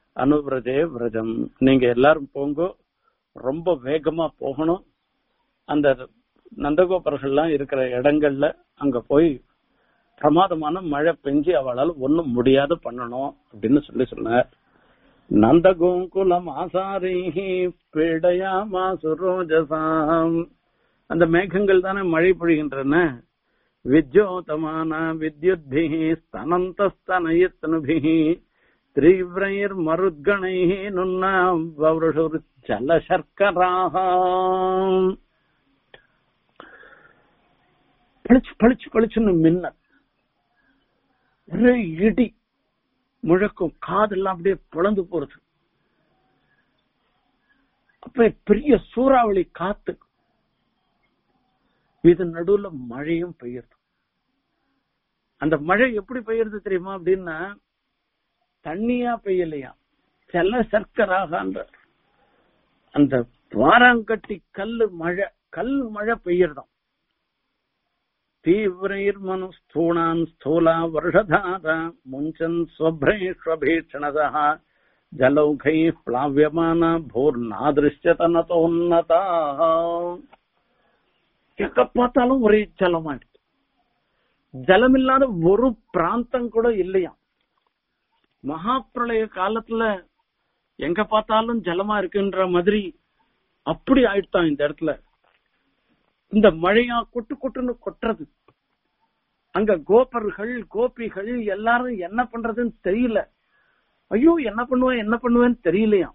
[SPEAKER 1] அனுவிரஜே விரஜம் நீங்க எல்லாரும் போங்க ரொம்ப வேகமா போகணும் அந்த நந்தகோபர்கள்லாம் இருக்கிற இடங்கள்ல அங்க போய் பிரமாதமான மழை பெஞ்சு அவளால் ஒண்ணும் முடியாத பண்ணணும் அப்படின்னு சொல்லி சொன்னார் நந்தகோகுலம் ஆசாரிஹி பீடயாமா சுரோஜசாம் அந்த மேகங்கள் தானே மழை பொழிகின்றன வித்யோதமான வித்யுத்பி ஸ்தனந்தஸ்தனயத்னுபி தீவிரைர் மருத்கணை நுண்ணாம் வவருஷுர் ஜல சர்க்கராக பளிச்சு பளிச்சு பளிச்சுன்னு மின்னல் ஒரே இடி முழக்கம் காதெல்லாம் அப்படியே பிளந்து போறது அப்ப பெரிய சூறாவளி காத்து இது நடுவுல மழையும் பெய்யுது அந்த மழை எப்படி பெய்யுறது தெரியுமா அப்படின்னா தண்ணியா பெய்யலையா செல்ல சர்க்கராக அந்த வாராங்கட்டி கல்லு மழை கல் மழை பெய்யறதாம் तीव्रैर्मनु स्थूणान् स्थूला वर्षधारा मुञ्चन् स्वभ्रैष्वभीक्षणतः जलौघैः प्लाव्यमाना भूर्नादृश्यतनतोन्नताः எங்க பார்த்தாலும் ஒரே ஜலமாயிடுச்சு ஜலம் இல்லாத ஒரு பிராந்தம் கூட இல்லையா மகா பிரளய காலத்துல எங்க பார்த்தாலும் ஜலமா இருக்குன்ற மாதிரி அப்படி ஆயிடுத்தான் இந்த இடத்துல இந்த மழையா கொட்டு கொட்டுன்னு கொட்டுறது அங்க கோபர்கள் கோபிகள் எல்லாரும் என்ன பண்றதுன்னு தெரியல ஐயோ என்ன பண்ணுவேன் என்ன பண்ணுவேன்னு தெரியலையாம்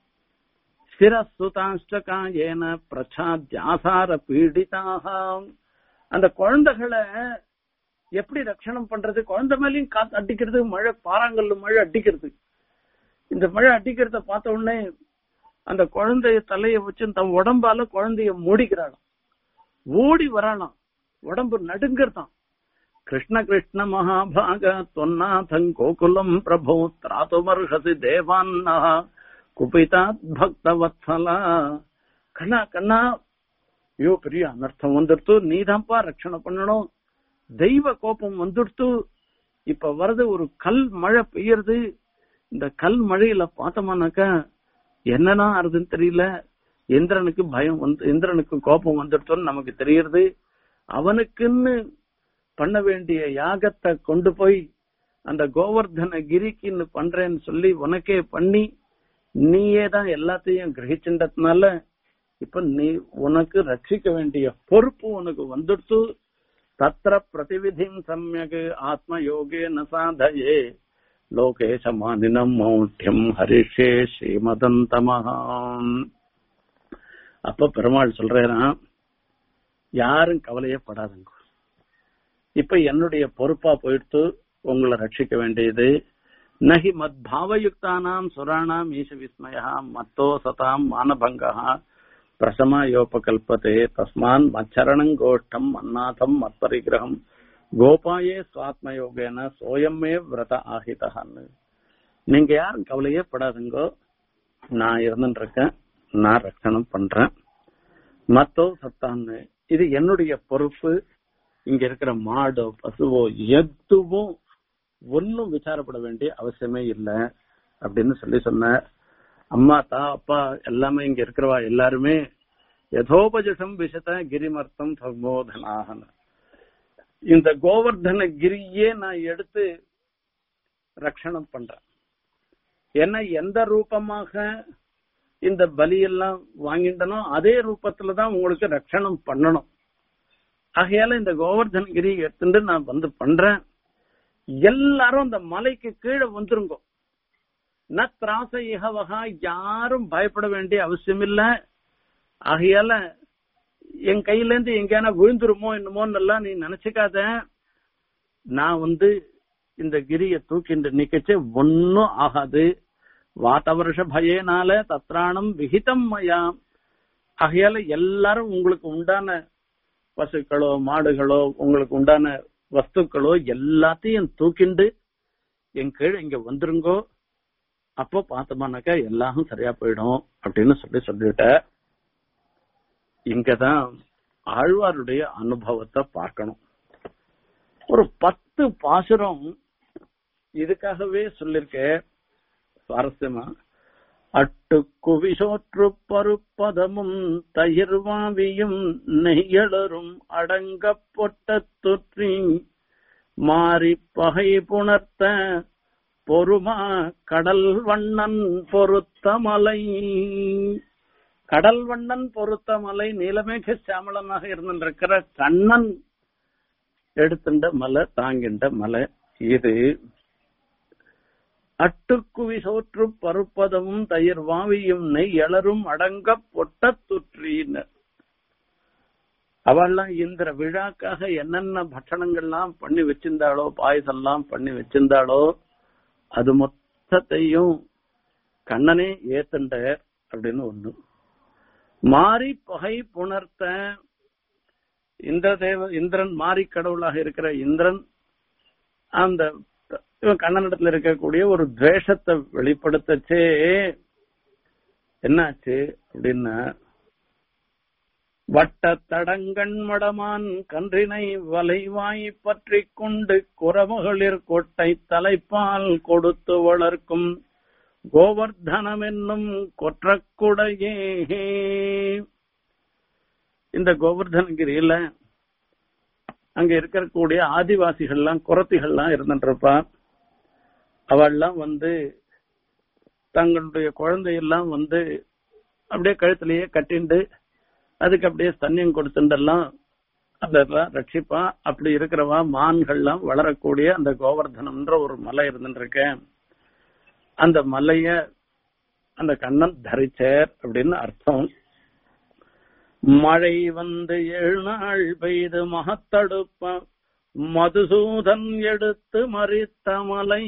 [SPEAKER 1] சிரசுதாஷ்டகா ஏன பிரச்சாத்தியாசார பீடிதாக அந்த குழந்தைகளை எப்படி ரட்சணம் பண்றது குழந்தை மேலயும் காத்து அடிக்கிறது மழை பாறாங்கல்ல மழை அடிக்கிறது இந்த மழை அடிக்கிறத பார்த்த உடனே அந்த குழந்தைய தலைய வச்சு தன் உடம்பால குழந்தைய மூடிக்கிறாளாம் ஓடி வராளாம் உடம்பு நடுங்கறதான் கிருஷ்ண கிருஷ்ண மகாபாக தொன்னாதங் கோகுலம் பிரபோ திராதுமர்ஹசி தேவான்னா குபிதாத் பக்த வத்சலா கண்ணா கண்ணா ஐயோ பெரிய அனர்த்தம் வந்துடுத்து நீதான்ப்பா ரட்சணை பண்ணணும் தெய்வ கோபம் வந்துடுத்து இப்ப வருது ஒரு கல் மழை பெய்யறது இந்த கல் மழையில பார்த்தோம்னாக்கா என்னன்னா ஆறுதுன்னு தெரியல இந்திரனுக்கு பயம் வந்து இந்திரனுக்கு கோபம் வந்துடுத்தோன்னு நமக்கு தெரியறது அவனுக்குன்னு பண்ண வேண்டிய யாகத்தை கொண்டு போய் அந்த கோவர்தன கிரிக்குன்னு பண்றேன்னு சொல்லி உனக்கே பண்ணி நீயே தான் எல்லாத்தையும் கிரகிச்சின்றதுனால இப்ப நீ உனக்கு ரட்சிக்க வேண்டிய பொறுப்பு உனக்கு வந்துடுத்து தத்திர பிரதிவிதிம் சமயக் ஆத்ம யோகே ந சாதயே லோகேஷ மானினம் மௌட்யம் ஹரிஷே ஸ்ரீமதந்தமஹாம் அப்ப பெருமாள் சொல்றாராம் யாரும் கவலையே படாதுங்க இப்ப என்னுடைய பொறுப்பா போயிடுத்து உங்களை ரட்சிக்க வேண்டியது நகி மத் பாவயுக்தானாம் சுராணாம் ஈச விஸ்மயா மத்தோ சதாம் மானபங்கா பிரசமா யோபகல்பதே தஸ்மான் மச்சரணம் கோஷ்டம் மன்னாதம் மத்பரிகிரகம் கோபாயே சுவாத்மயோகேன சோயமே விரத ஆகிதகான்னு நீங்க யாரும் கவலையே படாதுங்கோ நான் இருந்துட்டு இருக்கேன் நான் ரட்சணம் பண்றேன் மத்தோ சத்தான்னு இது என்னுடைய பொறுப்பு இங்க இருக்கிற மாடோ பசுவோ எதுவும் ஒன்னும் விசாரப்பட வேண்டிய அவசியமே இல்லை அப்படின்னு சொல்லி சொன்னார் அம்மா தா அப்பா எல்லாமே இங்க இருக்கிறவா எல்லாருமே யதோபஜம் விஷத கிரிமர்த்தம் சம்போதனாக இந்த கோவர்தன கிரியே நான் எடுத்து ரட்சணம் பண்றேன் ஏன்னா எந்த ரூபமாக இந்த பலியெல்லாம் வாங்கிட்டனோ அதே ரூபத்துல தான் உங்களுக்கு ரட்சணம் பண்ணணும் ஆகையால இந்த கோவர்தன கிரி எடுத்துட்டு நான் வந்து பண்றேன் எல்லாரும் அந்த மலைக்கு கீழே வந்துருங்க ந திராச இகவகா யாரும் பயப்பட வேண்டிய அவசியம் இல்ல ஆகையால என் கையில இருந்து எங்கேனா விழுந்துருமோ என்னமோன்னு எல்லாம் நீ நினைச்சுக்காத நான் வந்து இந்த கிரிய தூக்கிண்டு நிக்கச்சு ஒன்னும் ஆகாது வாத்தவருஷ பயனால தத்ராணம் விகிதம் மயாம் ஆகையால எல்லாரும் உங்களுக்கு உண்டான பசுக்களோ மாடுகளோ உங்களுக்கு உண்டான வஸ்துக்களோ எல்லாத்தையும் தூக்கிண்டு என் கீழே இங்க வந்துருங்கோ அப்போ பார்த்தோம்னாக்கா எல்லாரும் சரியா போயிடும் அப்படின்னு சொல்லி சொல்லிட்ட இங்கதான் ஆழ்வாருடைய அனுபவத்தை பார்க்கணும் ஒரு பத்து பாசுரம் இதுக்காகவே சொல்லிருக்க சுவாரஸ்யமா அட்டுக்குவிசோற்று பருப்பதமும் தயிர்வாவியும் நெய்யளரும் அடங்கப் பொட்ட தொற்றி மாறி பகை புணர்த்த பொறுமா கடல் வண்ணன் பொருத்த மலை கடல் வண்ணன் பொருத்த மலை நீலமேக சாமளனாக இருந்திருக்கிற கண்ணன் எடுத்துட்ட மலை தாங்கின்ற மலை இது அட்டுக்குவி சோற்று பருப்பதமும் தயிர் வாவியும் நெய் எளரும் அடங்க பொட்ட துற்றினர் அவள்லாம் இந்த விழாக்காக என்னென்ன பட்சணங்கள்லாம் பண்ணி வச்சிருந்தாளோ பாயசம்லாம் பண்ணி வச்சிருந்தாளோ அது மொத்தத்தையும் கண்ணனே ஏத்துண்ட அப்படின்னு ஒண்ணு மாறி பகை புணர்த்த இந்திரதேவ இந்திரன் மாறி கடவுளாக இருக்கிற இந்திரன் அந்த இவன் கண்ணனிடத்துல இருக்கக்கூடிய ஒரு துவேஷத்தை வெளிப்படுத்தச்சே என்னாச்சு அப்படின்னா வட்ட தடங்கண் மடமான் கன்றினை வலைவாய் பற்றி கொண்டு குரமகளிர் கொட்டை தலைப்பால் கொடுத்து வளர்க்கும் கோவர்தனம் என்னும் கொற்றக்குடையே இந்த கோவர்தனகிரியில அங்க இருக்கக்கூடிய ஆதிவாசிகள்லாம் குரத்திகள்லாம் இருந்துருப்பா அவள்லாம் வந்து தங்களுடைய குழந்தையெல்லாம் வந்து அப்படியே கழுத்திலேயே கட்டிண்டு அதுக்கு அப்படியே ஸ்தன்யம் கொடுத்துட்டெல்லாம் அதெல்லாம் ரட்சிப்பா அப்படி இருக்கிறவா மான்கள்லாம் வளரக்கூடிய அந்த கோவர்தனம்ன்ற ஒரு மலை இருந்துருக்கேன் அந்த மலைய அந்த கண்ணன் தரிச்சார் அப்படின்னு அர்த்தம் மழை வந்து ஏழு நாள் பெய்து மகத்தடுப்ப மதுசூதன் எடுத்து மறித்த மலை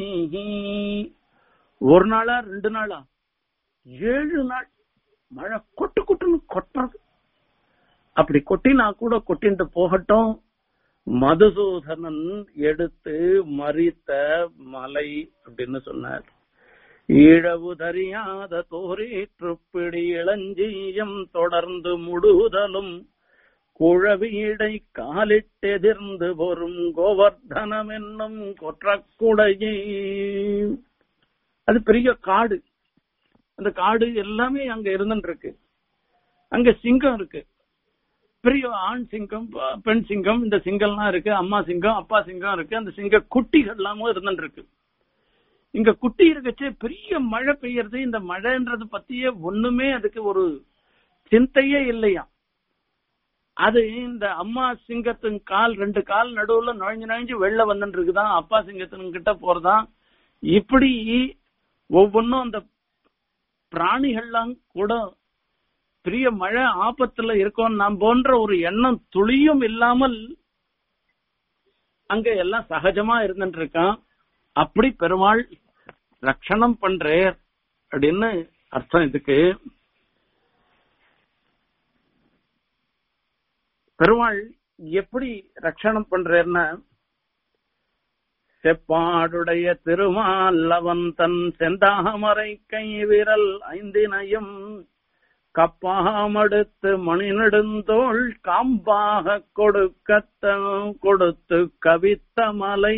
[SPEAKER 1] ஒரு நாளா ரெண்டு நாளா ஏழு நாள் மழை கொட்டு கொட்டுன்னு கொட்டுறது அப்படி கொட்டினா கூட கொட்டிட்டு போகட்டும் மதுசூதனன் எடுத்து மறித்த மலை அப்படின்னு சொன்னார் ஈழவு தறியாத தோரேற்றுப்பிடி இளஞ்சீயம் தொடர்ந்து முடுதலும் குழவீடை காலிட்டெதிர்ந்து வரும் கோவர்தனம் என்னும் கொற்றக்குடையே அது பெரிய காடு அந்த காடு எல்லாமே அங்க இருந்துட்டு இருக்கு அங்க சிங்கம் இருக்கு பெரிய ஆண் சிங்கம் பெண் சிங்கம் இந்த சிங்கம்லாம் இருக்கு அம்மா சிங்கம் அப்பா சிங்கம் இருக்கு அந்த சிங்க குட்டிகள் எல்லாமும் இருந்துட்டு இருக்கு இங்க குட்டி இருக்கச்சே பெரிய மழை பெய்யறது இந்த மழைன்றது பத்தியே ஒண்ணுமே அதுக்கு ஒரு சிந்தையே இல்லையா அது இந்த அம்மா சிங்கத்தின் கால் ரெண்டு கால் நடுவுல நுழைஞ்சு நுழைஞ்சு வெளில வந்துட்டு இருக்குதான் அப்பா சிங்கத்தின் கிட்ட போறதான் இப்படி ஒவ்வொன்றும் அந்த பிராணிகள்லாம் கூட பெரிய மழை ஆபத்துல இருக்கோம் நாம் போன்ற ஒரு எண்ணம் துளியும் இல்லாமல் அங்க எல்லாம் சகஜமா இருந்துட்டு இருக்கான் அப்படி பெருமாள் ரட்சணம் பண்றேர் அப்படின்னு அர்த்தம் இதுக்கு பெருமாள் எப்படி ரட்சணம் பண்றேன்னா செப்பாடுடைய திருமால்லவன் தன் செந்தாமரை கை விரல் ஐந்தினையும் கப்பாமடுத்து மணி நெடுந்தோள் காம்பாக கொடுக்கத்த கொடுத்து கவித்த மலை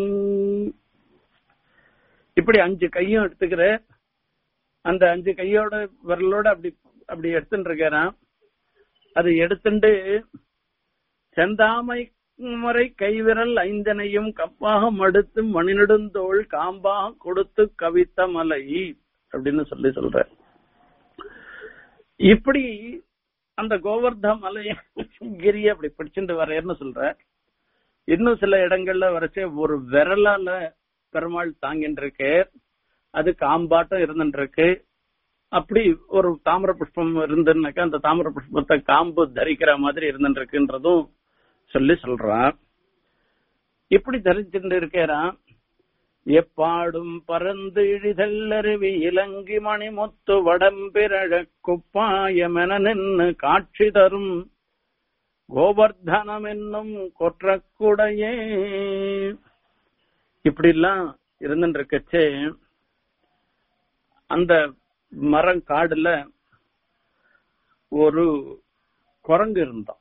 [SPEAKER 1] இப்படி அஞ்சு கையும் எடுத்துக்கிற அந்த அஞ்சு கையோட விரலோட அப்படி அப்படி எடுத்துட்டு இருக்கிறான் அது எடுத்துட்டு செந்தாமை முறை கைவிரல் ஐந்தனையும் கப்பாக மடுத்து மணிநெடுந்தோள் காம்பாக கொடுத்து கவித்த மலை அப்படின்னு சொல்லி சொல்ற இப்படி அந்த கோவர்த மலை கிரிய அப்படி பிடிச்சிட்டு வரேன்னு சொல்ற இன்னும் சில இடங்கள்ல வரைச்சே ஒரு விரலால பெருமாள் தாங்கிட்டு இருக்கு அது காம்பாட்டம் இருந்துட்டு இருக்கு அப்படி ஒரு தாமிர புஷ்பம் இருந்துன்னாக்கா அந்த தாமிர புஷ்பத்தை காம்பு தரிக்கிற மாதிரி இருந்துட்டு இருக்குன்றதும் சொல்லி சொல்றான் இப்படி தரிச்சுட்டு இருக்கிறான் எப்பாடும் பறந்து இழிதல்லருவி இலங்கி மணிமுத்து வடம்பிரழ குப்பாயமென நின்னு காட்சி தரும் கோவர்தனம் என்னும் கொற்றக்குடையே இப்படி எல்லாம் இருந்துட்டு இருக்கச்சே அந்த மரம் காடுல ஒரு குரங்கு இருந்தான்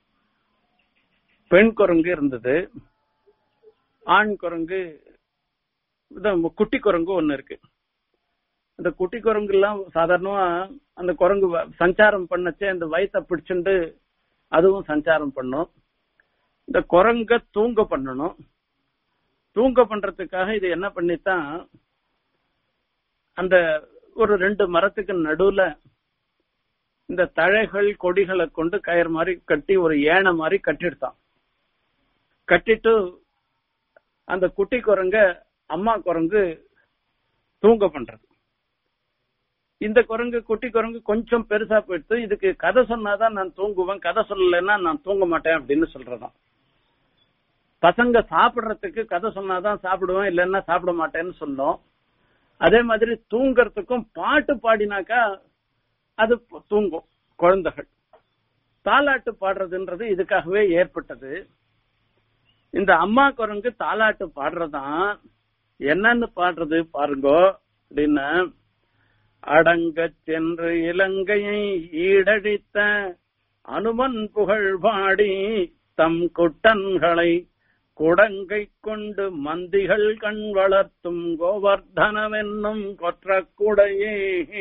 [SPEAKER 1] பெண் குரங்கு இருந்தது ஆண் குரங்கு இதான் குட்டி குரங்கு ஒண்ணு இருக்கு அந்த குட்டி குரங்கு எல்லாம் சாதாரணமா அந்த குரங்கு வ- சஞ்சாரம் பண்ணச்சே அந்த வயத்தை பிடிச்சுண்டு அதுவும் சஞ்சாரம் பண்ணும் இந்த குரங்க தூங்க பண்ணணும் தூங்க பண்றதுக்காக இது என்ன பண்ணித்தான் அந்த ஒரு ரெண்டு மரத்துக்கு நடுவுல இந்த தழைகள் கொடிகளை கொண்டு கயிறு மாதிரி கட்டி ஒரு ஏணை மாதிரி கட்டிடுதான் கட்டிட்டு அந்த குட்டி குரங்க அம்மா குரங்கு தூங்க பண்றது இந்த குரங்கு குட்டி குரங்கு கொஞ்சம் பெருசா போயிடுத்து இதுக்கு கதை சொன்னாதான் நான் தூங்குவேன் கதை சொல்லலைன்னா நான் தூங்க மாட்டேன் அப்படின்னு சொல்றதாம் பசங்க சாப்பிடுறதுக்கு கதை சொன்னாதான் சாப்பிடுவேன் இல்லைன்னா சாப்பிட மாட்டேன்னு சொல்லும் அதே மாதிரி தூங்கறதுக்கும் பாட்டு பாடினாக்கா அது தூங்கும் குழந்தைகள் தாலாட்டு பாடுறதுன்றது இதுக்காகவே ஏற்பட்டது இந்த அம்மா குரங்கு தாலாட்டு பாடுறதான் என்னன்னு பாடுறது பாருங்கோ அப்படின்னா அடங்கச் சென்று இலங்கையை ஈடடித்த அனுமன் புகழ் பாடி தம் குட்டன்களை குடங்கை கொண்டு மந்திகள் கண் வளர்த்தும் கோவர்தனமென்னும் கொற்றக்குடையே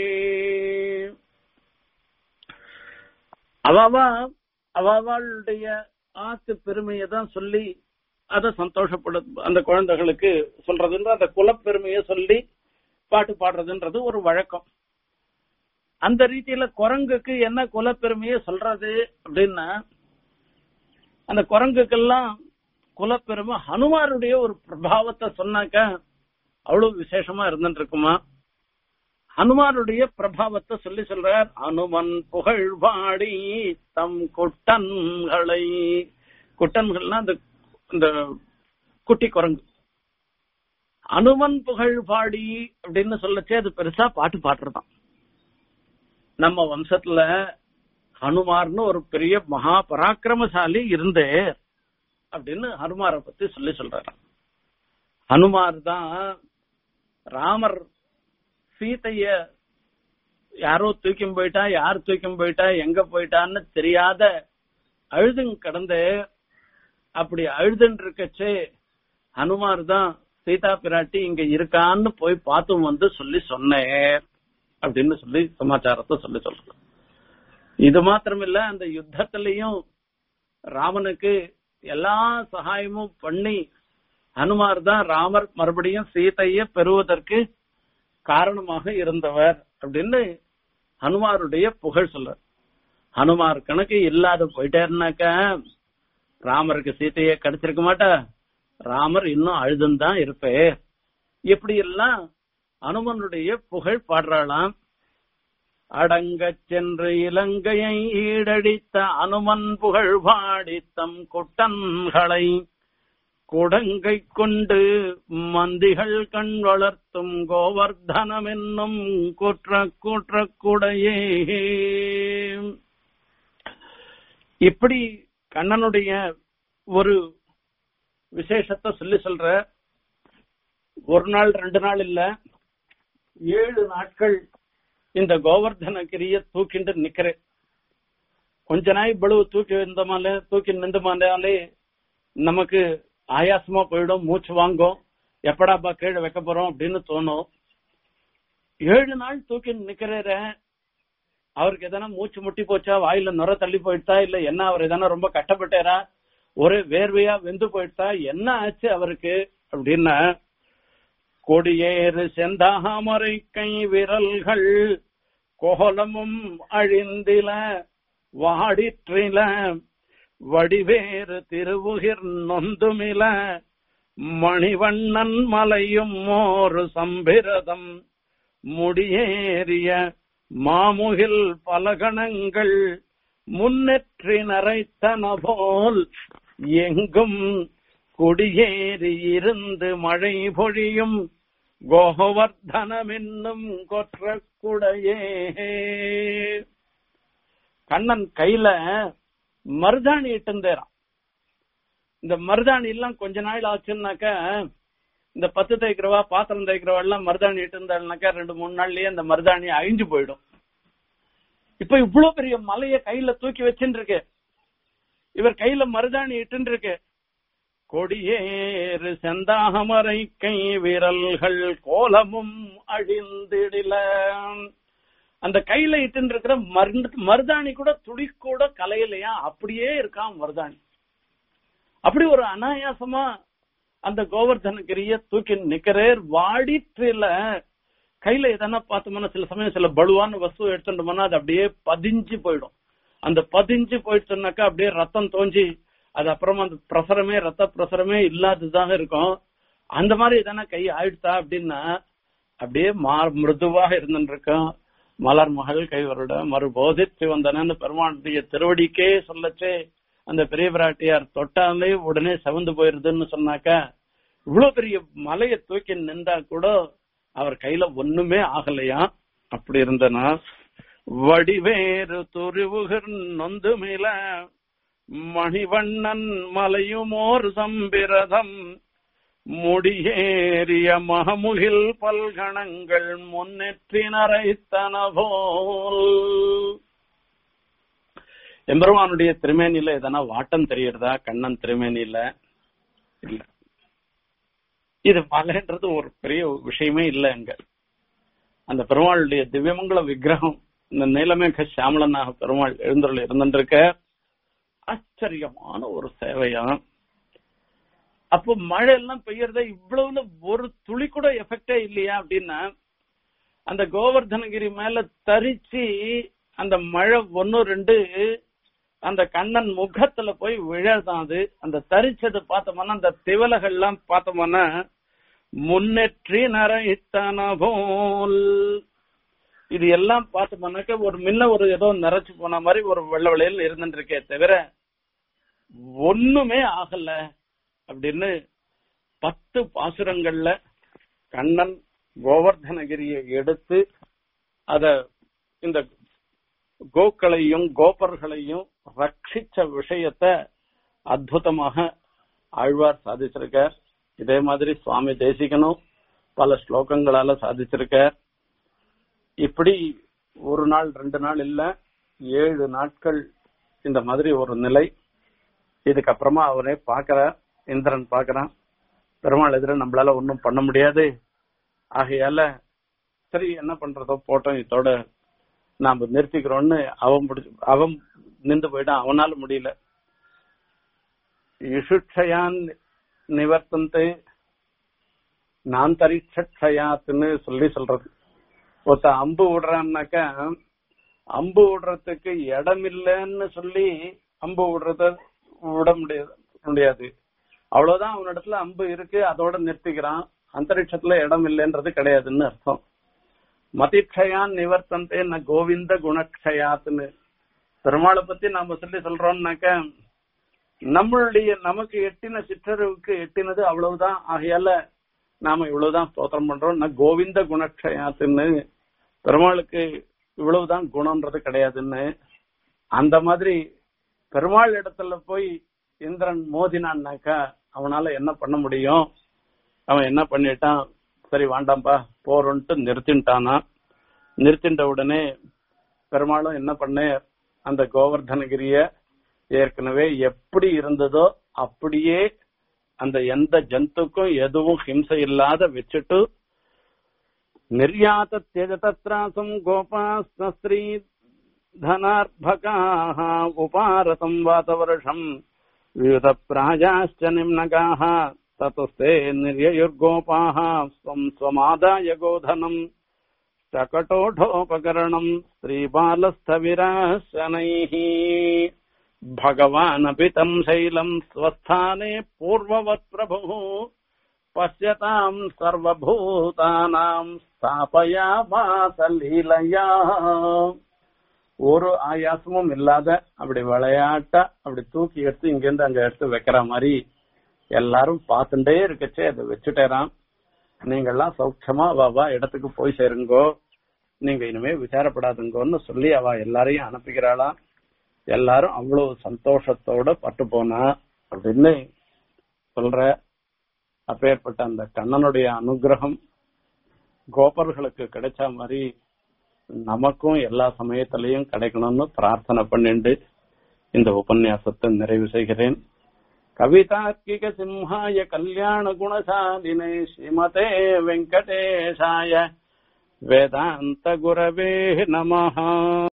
[SPEAKER 1] அவாவா அவாவாளுடைய ஆத்து பெருமையை தான் சொல்லி அதை சந்தோஷப்படு அந்த குழந்தைகளுக்கு சொல்றதுன்ற அந்த குலப்பெருமையை சொல்லி பாட்டு பாடுறதுன்றது ஒரு வழக்கம் அந்த ரீதியில குரங்குக்கு என்ன குலப்பெருமையை சொல்றது அப்படின்னா அந்த குரங்குக்கெல்லாம் குலப்பெருமை ஹனுமாருடைய ஒரு பிரபாவத்தை சொன்னாக்க அவ்வளவு விசேஷமா இருந்துட்டு இருக்குமா ஹனுமாருடைய பிரபாவத்தை சொல்லி சொல்றார் அனுமன் புகழ் பாடி தம் குட்டன்களை குட்டன்கள்னா அந்த இந்த குட்டி குரங்கு அனுமன் புகழ் பாடி அப்படின்னு சொல்லச்சே அது பெருசா பாட்டு பாடுறதாம் நம்ம வம்சத்துல ஹனுமார்னு ஒரு பெரிய மகா பராக்கிரமசாலி இருந்தே அப்படின்னு ஹனுமாரை பத்தி சொல்லி சொல்றாராம் ஹனுமார் தான் ராமர் சீதைய யாரோ தூக்கி போயிட்டா யார் தூக்கி போயிட்டா எங்க போயிட்டான்னு தெரியாத அழுதுங்க கடந்து அப்படி அழுதுன்னு இருக்கச்சே ஹனுமார் தான் சீதா பிராட்டி இங்க இருக்கான்னு போய் பார்த்து வந்து சொல்லி சொன்னேன் அப்படின்னு சொல்லி சமாச்சாரத்தை சொல்லி சொல்றேன் இது மாத்திரமில்ல அந்த யுத்தத்திலையும் ராமனுக்கு எல்லா சகாயமும் பண்ணி ஹனுமார் தான் ராமர் மறுபடியும் சீதைய பெறுவதற்கு காரணமாக இருந்தவர் அப்படின்னு ஹனுமாருடைய புகழ் சொல்ற ஹனுமார் கணக்கு இல்லாத போயிட்டாருனாக்க ராமருக்கு சீதைய கிடைச்சிருக்க மாட்டா ராமர் இன்னும் அழுதுன்னு தான் இருப்பே இப்படி எல்லாம் அனுமனுடைய புகழ் பாடுறாளாம் அடங்கச் சென்று இலங்கையை ஈடடித்த அனுமன் புகழ் பாடி தம் குட்டன்களை குடங்கை கொண்டு மந்திகள் கண் வளர்த்தும் கோவர்தனம் என்னும் குற்ற குற்ற குடையே இப்படி கண்ணனுடைய ஒரு விசேஷத்தை சொல்லி சொல்ற ஒரு நாள் ரெண்டு நாள் இல்ல ஏழு நாட்கள் இந்த கோவர்தனகிரிய தூக்கிண்டு நிக்கிறேன் கொஞ்ச நாய் பளுவு தூக்கி இருந்தமாலே தூக்கி நின்றமாலே நமக்கு ஆயாசமா போயிடும் மூச்சு வாங்கும் எப்படாப்பா கீழே வைக்க போறோம் அப்படின்னு தோணும் ஏழு நாள் தூக்கி நிக்கிறேற அவருக்கு எதனா மூச்சு முட்டி போச்சா வாயில நுர தள்ளி போயிட்டா இல்ல என்ன அவர் எதனா ரொம்ப கஷ்டப்பட்டாரா ஒரே வேர்வையா வெந்து போயிட்டா என்ன ஆச்சு அவருக்கு அப்படின்னா கொடியேறு செந்தாமரை கை விரல்கள் கோலமும் அழிந்தில வாடிற்றில வடிவேறு திருவுகிர் நொந்துமில மணிவண்ணன் மலையும் ஒரு சம்பிரதம் முடியேறிய மாமுகில் பலகணங்கள் முன்னெற்றி நரைத்தன போல் எங்கும் குடியேறி இருந்து மழை பொழியும் கோவர்தனமென்னும் கொற்ற குடையே கண்ணன் கையில மருதாணி இட்டுந்தேரான் இந்த மருதாணி எல்லாம் கொஞ்ச நாள் ஆச்சுன்னாக்க இந்த பத்து தேய்க்கிறவா பாத்திரம் தேய்க்கிறவா எல்லாம் மருதாணி இட்டுந்தாள்னாக்கா ரெண்டு மூணு நாள்லயே அந்த மருதாணி அழிஞ்சு போயிடும் இப்ப இவ்வளவு பெரிய மலைய கையில தூக்கி வச்சுட்டு இருக்கு இவர் கையில மருதாணி இட்டு இருக்கு கொடியேறு செந்தாமரை கை விரல்கள் கோலமும் அழிந்திடில அந்த கையில இட்டு இருக்கிற மருந்து மருதாணி கூட துளி கூட கலையிலையா அப்படியே இருக்கான் மருதாணி அப்படி ஒரு அனாயாசமா அந்த கோவர்தனகிரிய தூக்கி நிக்கிறேர் வாடிட்டுல கையில எதனா பார்த்தோம்னா சில சமயம் சில பலுவான வஸ்து எடுத்துட்டோம்னா அது அப்படியே பதிஞ்சு போயிடும் அந்த பதிஞ்சு போயிடுச்சுனாக்கா அப்படியே ரத்தம் தோஞ்சி அது அப்புறமா அந்த பிரசரமே ரத்த பிரசரமே இல்லாததாக இருக்கும் அந்த மாதிரி எதனா கை ஆயிடுதா அப்படின்னா அப்படியே மா மிருதுவாக இருந்துட்டு இருக்கும் மலர் மகள் கைவருட மறுபோதித்து வந்தனன்னு பெருமானுடைய திருவடிக்கே சொல்லச்சே அந்த பெரிய பிராட்டியார் தொட்டாலே உடனே செவந்து போயிருதுன்னு சொன்னாக்கா இவ்வளவு பெரிய மலையை தூக்கி நின்றா கூட அவர் கையில ஒண்ணுமே ஆகலையா அப்படி இருந்தனா வடிவேறு துருவுகர் நொந்து மேல மணிவண்ணன் மலையுமோர் சம்பிரதம் முடியேறிய மகமுகில் பல்கணங்கள் முன்னேற்றி நரைத்தன போல் எம்பெருமானுடைய திருமேனில எதனா வாட்டம் தெரியறதா கண்ணன் திருமேனில இல்ல இது மலைன்றது ஒரு பெரிய விஷயமே இல்ல அங்க அந்த பெருமாளுடைய திவ்யமங்கல விக்கிரகம் இந்த நீலமேக சாமலனாக பெருமாள் எழுந்தருள் இருந்திருக்க ஆச்சரியமான ஒரு சேவையா அப்போ மழை எல்லாம் பெய்யறத இவ்வளவுல ஒரு துளி கூட எஃபெக்டே இல்லையா அப்படின்னா அந்த கோவர்தனகிரி மேல தரிச்சு அந்த மழை ஒன்னு ரெண்டு அந்த கண்ணன் முகத்துல போய் விழதான் அது அந்த தரிச்சது பார்த்தோம்னா அந்த திவலைகள்லாம் பார்த்தோம்னா முன்னேற்றி நரைத்தன போல் இது எல்லாம் பார்த்தோம்னாக்க ஒரு முன்ன ஒரு ஏதோ நிறைச்சு போன மாதிரி ஒரு வெள்ள வெள்ளையில் இருந்துட்டு இருக்கே தவிர ஒண்ணுமே ஆகல அப்படின்னு பத்து பாசுரங்கள்ல கண்ணன் கோவர்தனகிரியை எடுத்து அத இந்த கோக்களையும் கோபர்களையும் ரட்சிச்ச விஷயத்த அற்புதமாக ஆழ்வார் சாதிச்சிருக்கார் இதே மாதிரி சுவாமி தேசிகனும் பல ஸ்லோகங்களால சாதிச்சிருக்கார் இப்படி ஒரு நாள் ரெண்டு நாள் இல்ல ஏழு நாட்கள் இந்த மாதிரி ஒரு நிலை இதுக்கப்புறமா அவரே பாக்குறார் இந்திரன் பாக்குறான் பெருமாள் எதிர நம்மளால ஒன்றும் பண்ண முடியாது ஆகையால சரி என்ன பண்றதோ போட்டோம் இதோட நாம நிறுத்திக்கிறோம்னு அவன் பிடிச்சு அவன் நின்று போயிட்டான் அவனால முடியல இசுட்சயான் நிவர்த்தந்து நான் தரிட்சயாத்துன்னு சொல்லி சொல்றது ஒருத்த அம்பு விடுறான்னாக்கா அம்பு விடுறதுக்கு இடம் இல்லைன்னு சொல்லி அம்பு விடுறத விட முடியாது முடியாது அவ்வளவுதான் அவனிடத்துல அம்பு இருக்கு அதோட நிறுத்திக்கிறான் அந்தரிக்ஷத்துல இடம் இல்லைன்றது கிடையாதுன்னு அர்த்தம் மதிக்ஷயான் நிவர்த்தந்தே ந கோவிந்த குணக்ஷயாத்துன்னு பெருமாளை பத்தி நாம சொல்லி சொல்றோம்னாக்க நம்மளுடைய நமக்கு எட்டின சிற்றறிவுக்கு எட்டினது அவ்வளவுதான் ஆகையால நாம இவ்வளவுதான் ஸ்தோத்திரம் பண்றோம் ந கோவிந்த குணக்ஷயாத்துன்னு பெருமாளுக்கு இவ்வளவுதான் குணம்ன்றது கிடையாதுன்னு அந்த மாதிரி பெருமாள் இடத்துல போய் இந்திரன் மோதினான்னாக்கா அவனால என்ன பண்ண முடியும் அவன் என்ன பண்ணிட்டான் சரி வேண்டாம்பா போறோன்ட்டு நிறுத்தின்ட்டானா நிறுத்தின்ற உடனே பெருமாளும் என்ன பண்ண அந்த கோவர்தனகிரிய ஏற்கனவே எப்படி இருந்ததோ அப்படியே அந்த எந்த ஜந்துக்கும் எதுவும் ஹிம்சை இல்லாத வச்சுட்டு நிர்யாத தியஜ தத்ராசம் கோபாஸ்திரீ धनार्भकाः उपारतम् वातवर्षम् विविधप्राजाश्च निम्नकाः ततस्ते निर्ययुर्गोपाः स्वम् स्वमादाय गोधनम् शकटोढोपकरणम् स्त्रीबालस्थविराशनैः भगवानपि तम् शैलम् स्वस्थाने पूर्ववत् प्रभुः पश्यताम् सर्वभूतानाम् स्थापयामास लीलया ஒரு ஆயாசமும் இல்லாத அப்படி விளையாட்டா அப்படி தூக்கி எடுத்து இங்க இருந்து அங்க எடுத்து வைக்கிற மாதிரி எல்லாரும் பார்த்துட்டே இருக்கச்சே அதை வச்சுட்டேராம் நீங்கெல்லாம் சௌக்கியமா வா இடத்துக்கு போய் சேருங்கோ நீங்க இனிமே விசாரப்படாதுங்கோன்னு சொல்லி அவ எல்லாரையும் அனுப்பிக்கிறாளாம் எல்லாரும் அவ்வளவு சந்தோஷத்தோட பட்டு போனா அப்படின்னு சொல்ற அப்பேற்பட்ட அந்த கண்ணனுடைய அனுகிரகம் கோபர்களுக்கு கிடைச்ச மாதிரி நமக்கும் எல்லா சமயத்திலையும் கிடைக்கணும்னு பிரார்த்தனை பண்ணிண்டு இந்த உபன்யாசத்தை நிறைவு செய்கிறேன் கவிதார்க்கிக சிம்ஹாய கல்யாண குணசாலினே ஸ்ரீமதே வெங்கடேஷாய வேதாந்த குரவே நமஹ